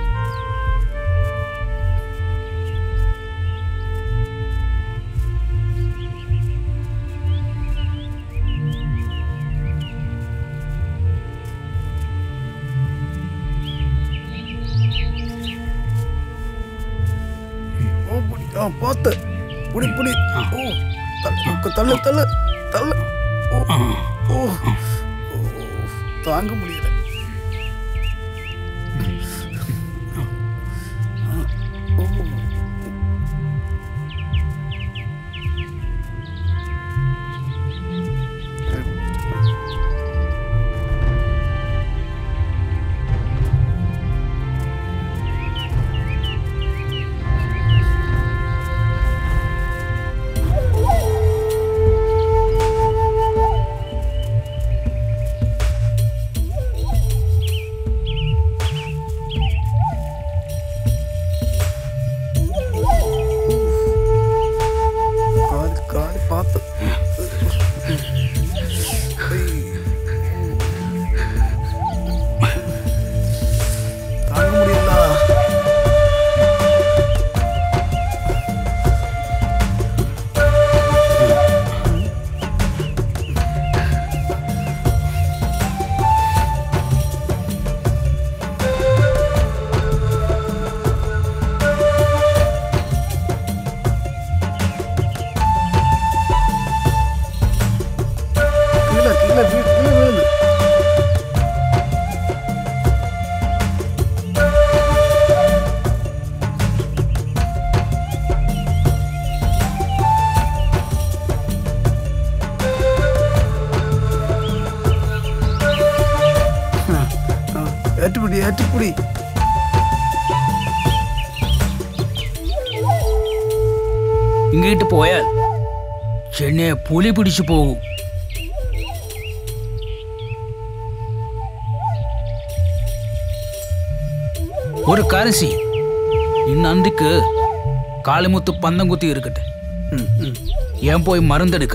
ஓ புடி ஆ பார்த்து புடி புடி ஓ தள்ளு தள்ளு தள்ளு தள்ளு ஓ ஓ ஓ, தாங்க முடியல ഏറ്റുപിടി ഏറ്റുപിടി ഇങ്ങോട്ട് പോയാൽ ചെന്നൈ പുലി പിടിച്ചു പോകും ஒரு கரிசி இன்னு அந்திக்கு காளிமுத்து பந்தம் குத்தி இருக்கட்டு ஏன் போய் மருந்தெடுக்க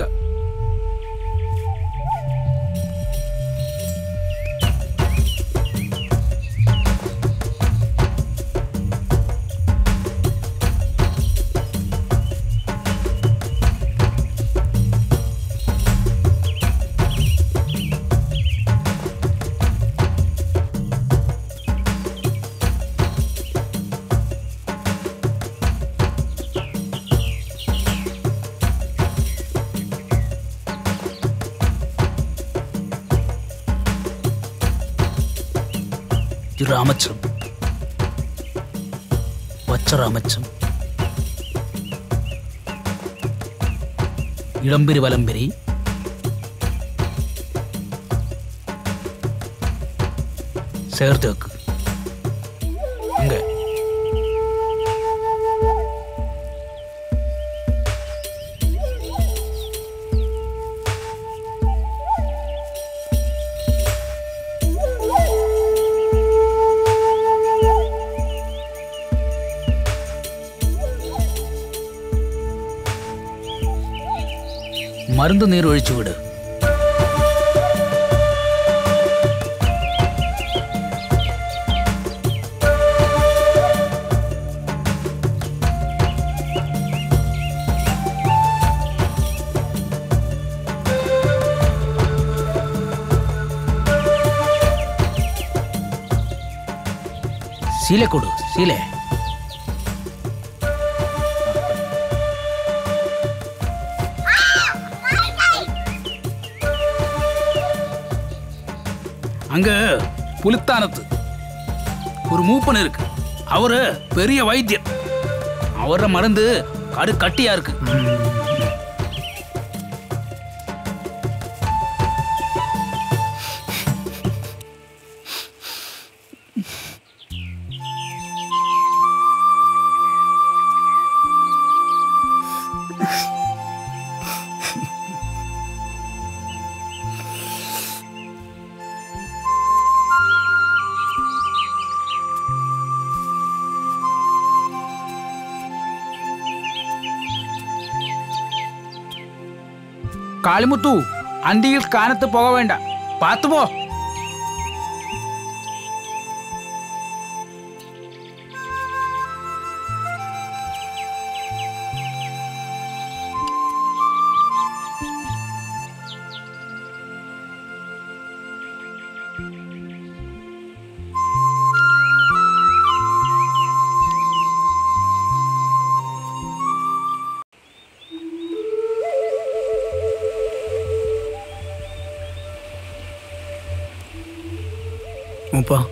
இது ராமச்சம் பச்ச ராமச்சம் இளம்பிரி வலம்பிரி சேர்த்து வைக்கு அங்க മരുന്ന് നീർ ഒഴിച്ചു വിട് ശീല കൊടു ശീലേ அங்க புலித்தானத்து ஒரு மூப்பன் இருக்கு அவரு பெரிய வைத்தியர் அவர மருந்து கடு கட்டியா இருக்கு കാളിമുത്തു അന്തിയിൽ കാനത്ത് പോക വേണ്ട പാത്തു പോ മൂപ്പ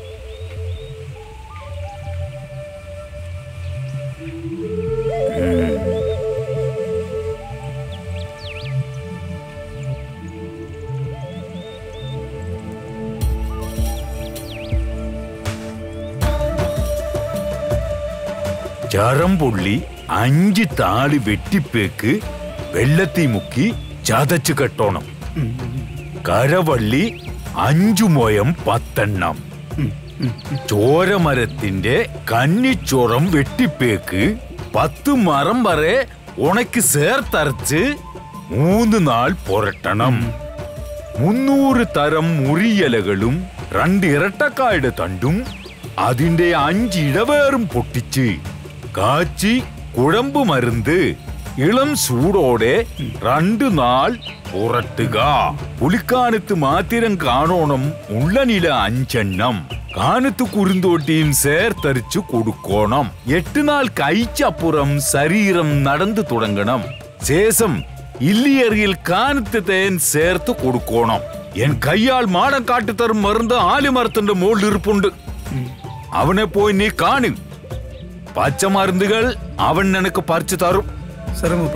ചരമ്പുള്ളി അഞ്ച് താളി വെട്ടിപ്പേക്ക് വെള്ളത്തി മുക്കി ചതച്ചു കെട്ടോണം കരവള്ളി അഞ്ചു മൊയം പത്തെണ്ണം ചോരമരത്തിന്റെ കന്നിച്ചോറം വെട്ടിപ്പേക്ക് പത്ത് മരം വരെ ഉണക്ക് ചേർത്തരച്ച് മൂന്ന് നാൾ പുരട്ടണം മുന്നൂറ് തരം മുറിയലകളും രണ്ട് ഇരട്ടക്കായുടെ തണ്ടും അതിന്റെ അഞ്ച് ഇടവേറും പൊട്ടിച്ച് കാച്ചി കുഴമ്പ് മരുന്ന് ഇളം ചൂടോടെ രണ്ടു നാൾ പുറട്ടുക പുലിക്കാനത്ത് മാത്തിരം കാണോണം ഉള്ളനില അഞ്ചെണ്ണം കാനത്ത് കുറുന്തോട്ടിയും ചേർത്തരിച്ചു കൊടുക്കണം എട്ട് നാൾ കഴിച്ചപ്പുറം ശരീരം നടന്നു തുടങ്ങണം ശേഷം ഇല്ലിയറിയിൽ കാനത്ത് തേൻ ചേർത്ത് കൊടുക്കണം എൻ കയ്യാൽ മാടം കാട്ടിത്തരും മരുന്ന് ആലിമരത്തിന്റെ മുകളിൽ ഇരിപ്പുണ്ട് അവനെ പോയി നീ കാണു പച്ചമരുന്നുകൾ അവൻ നിനക്ക് പറിച്ചു തരും സരം മൂപ്പ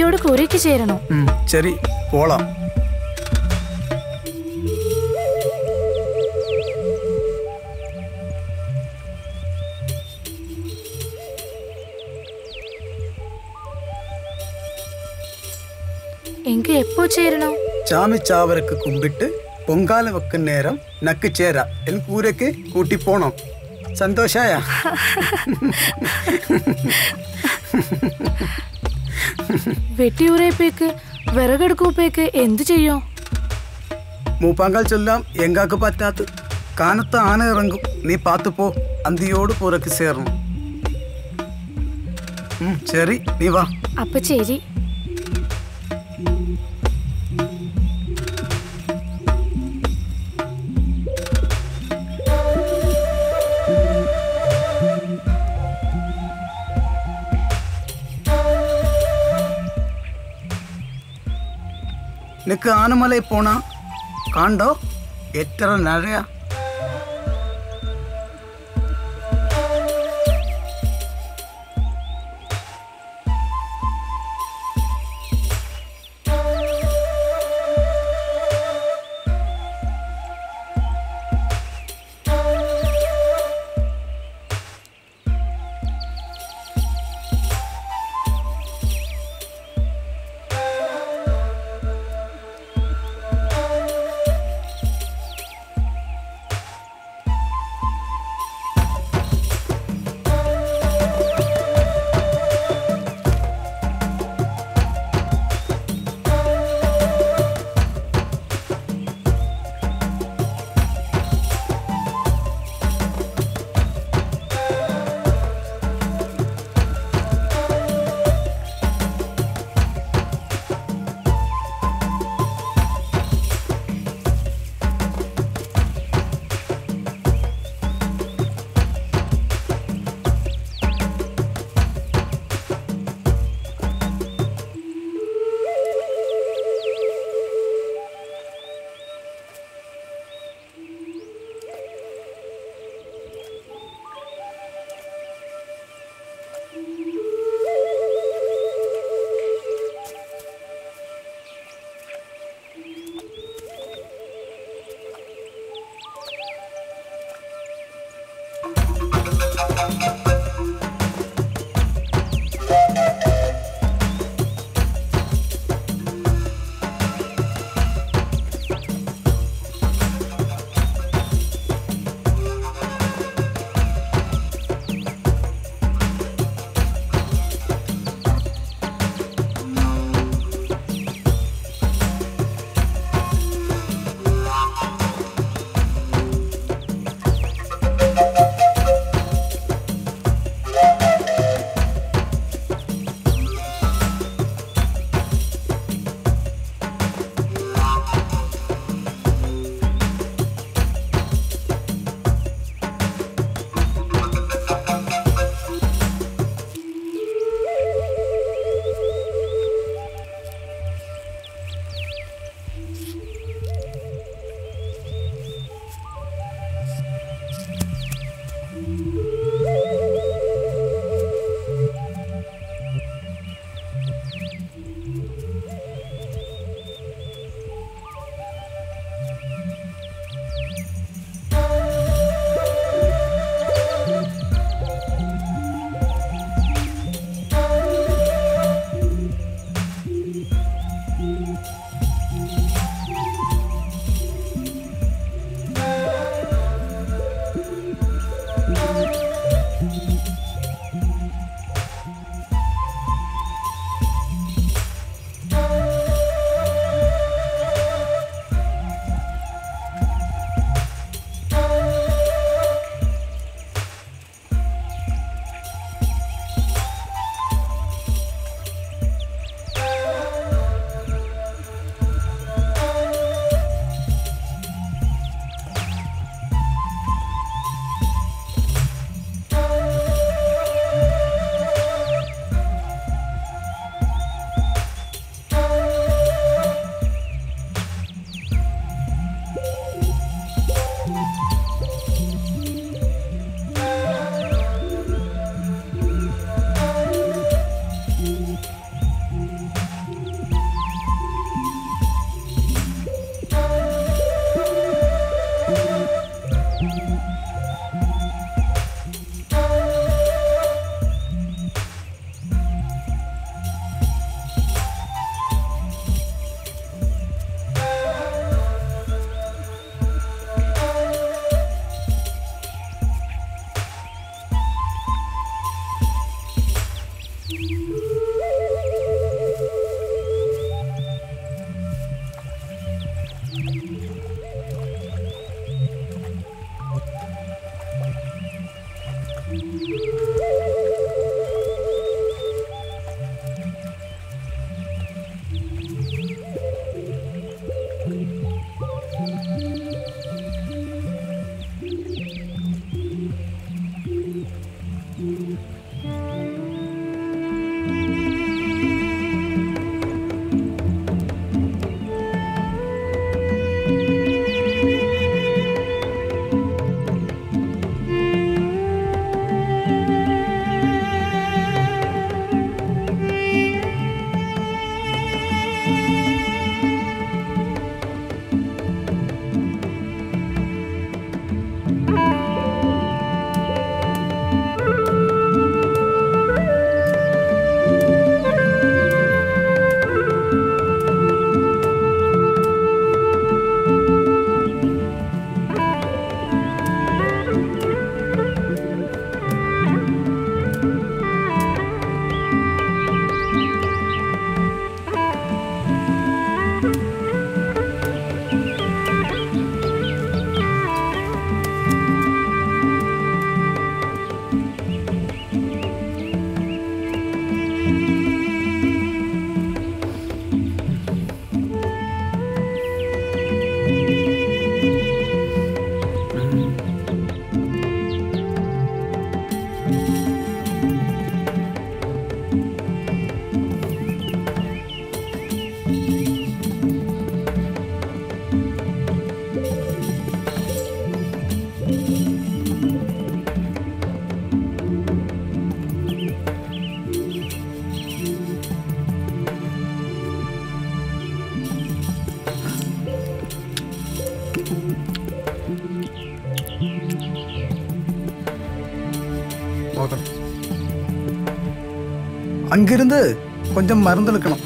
എന്നോട് കുരയ്ക്ക് ചേരണോ ഉം, ശരി പോളാം എങ്കി എപ്പോ ചേരണോ ചാമി ചാവരക്ക് കുമ്പിട്ട് പൊങ്കാല വെക്കുന്ന നേരം നക്ക് ചേരാ എൻ കൂരക്ക് കൂട്ടി പോണം സന്തോഷായ വെട്ടിയൂറേപ്പേക്ക് വിറകെടുക്കൂപ്പേക്ക് എന്തു ചെയ്യോ മൂപ്പാങ്കാൽ ചൊല്ലാം എങ്കാക്ക് പറ്റാത്ത കാനത്ത് ആന ഇറങ്ങും നീ പാത്തു പോ അന്തിയോട് പുറക്ക് ചേർന്നു ഉം, ശരി നീ വാ അപ്പൊ ശരി നിനക്ക് ആനമലയിൽ പോണ കാണ്ടോ എത്ര നഴയാ போதும் அங்கிருந்து கொஞ்சம் மருந்து இழுக்கணும்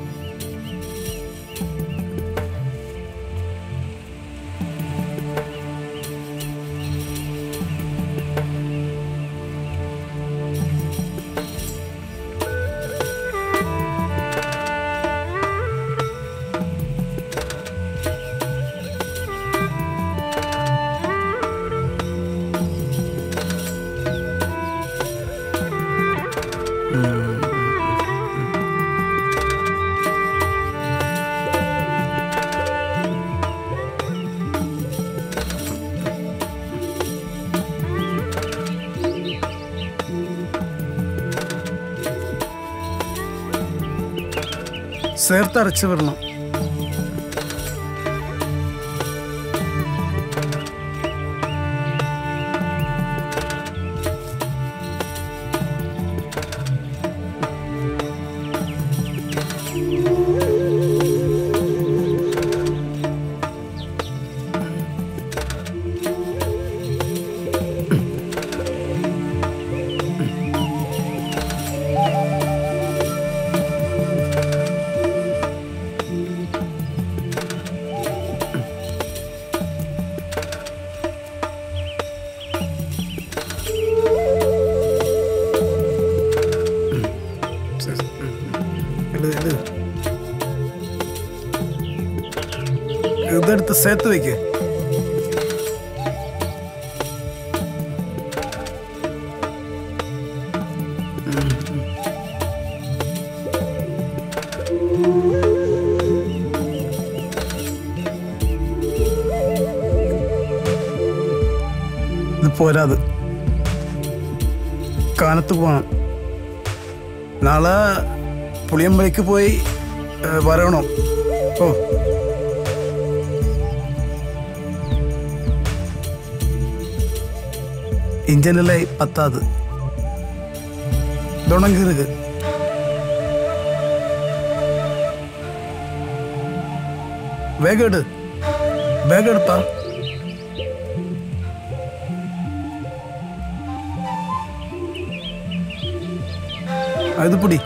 ചേർത്ത് അരച്ച് വിടണം എട് എട് ഇതെടുത്ത് ചേർത്ത് വെക്ക് ഇത് പോരാത് കാനത്ത് പോകണം നാളെ പുളിയമ്പലയ്ക്ക് പോയി ഏ, വരണം ഓ இன்ஜினில் பத்தாது தொடங்கு இருக்கு வேக எடு வேக எடுப்பா அது பிடி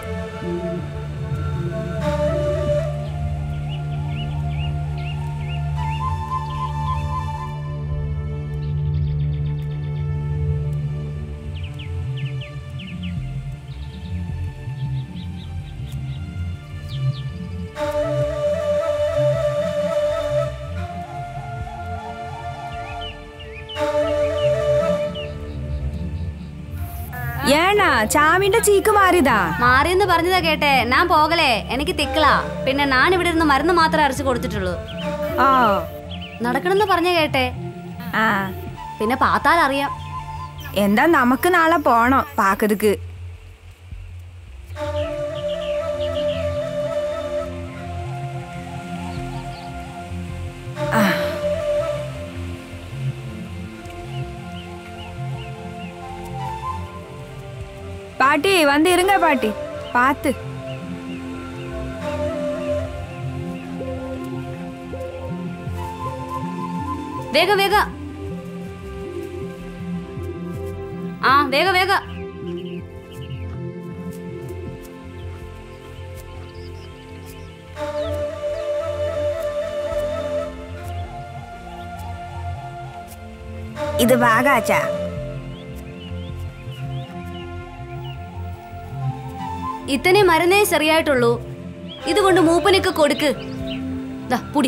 ஏண்ணா சாமிന്റെ ചീക്ക് മാറിയതാ മാറിയെന്ന് പറഞ്ഞതാ കേട്ടെ ഞാൻ പോകലേ എനിക്ക് തിക്കളാ പിന്നെ ഞാൻ ഇവിടെ ഇരുന്ന് മരുന്ന് മാത്രമേ അരച്ച് കൊടുത്തിട്ടുള്ളൂ ഓ നടക്കണമെന്ന് പറഞ്ഞ കേട്ടെ ആ പിന്നെ പാത്താൽ അറിയാം എന്താ നമുക്ക് നാളെ പോണം പാക്കതുക്ക് பாட்டி வந்து இருங்க பாட்டி பார்த்து വേഗ വേഗ ആ വേഗ വേഗ ഇത് ബാഗാച്ചാ ഇത്തനെ മരുന്നേ ശരിയായിട്ടുള്ളൂ ഇതുകൊണ്ട് മൂപ്പനക്ക് കൊടുക്ക് ദാ പുടി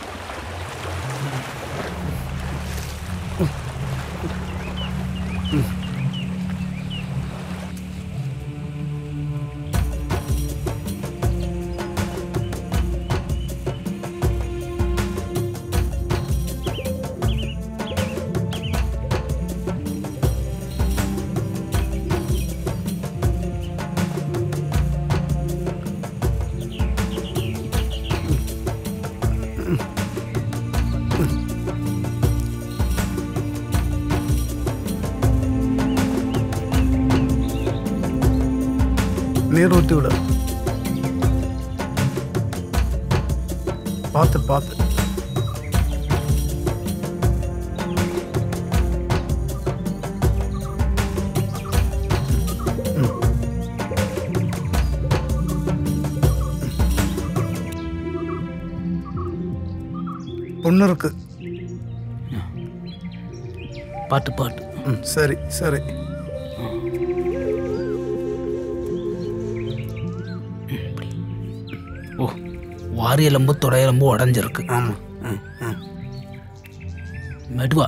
ഉം. நீர் ஊற்றி விடு பார்த்து பார்த்து பொண்ணு இருக்கு பாட்டு பாட்டு ம் சரி சரி ஓ வாரி எலும்பு தொடை எலும்பு உடஞ்சிருக்கு ஆமா மெதுவா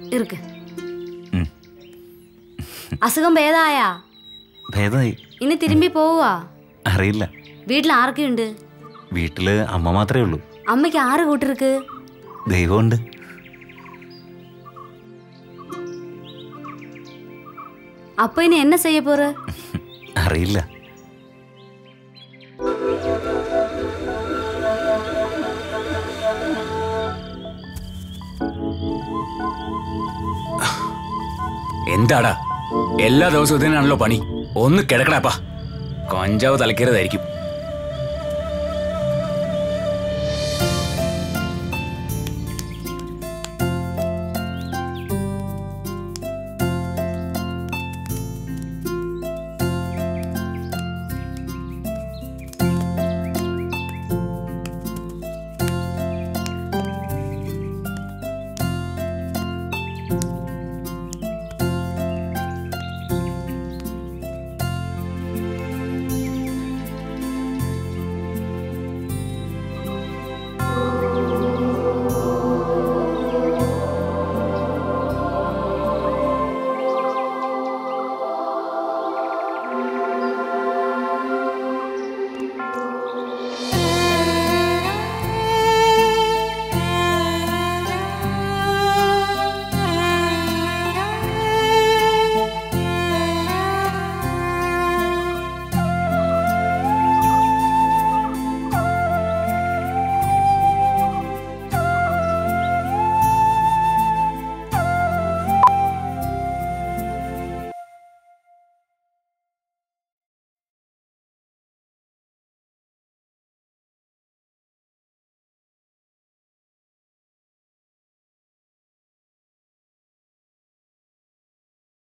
ഇருக்கு അസുഖം ഭേദായാ ഭേദമായി ഇനി തിരുമ്പി പോവുക അറിയില്ല വീട്ടിൽ ആർക്കുണ്ട് വീട്ടില് അമ്മ മാത്രമേ ഉള്ളൂ അമ്മയ്ക്ക് ആറ് കൂട്ടിருக்கு ദൈവമുണ്ട് அப்ப இனி என்ன செய்ய போற അറിയില്ല എന്താടാ എല്ലാ ദിവസവും ഇതിനാണല്ലോ പണി ഒന്ന് കിടക്കടാപ്പാ കഞ്ചാവ് തലക്കേറതായിരിക്കും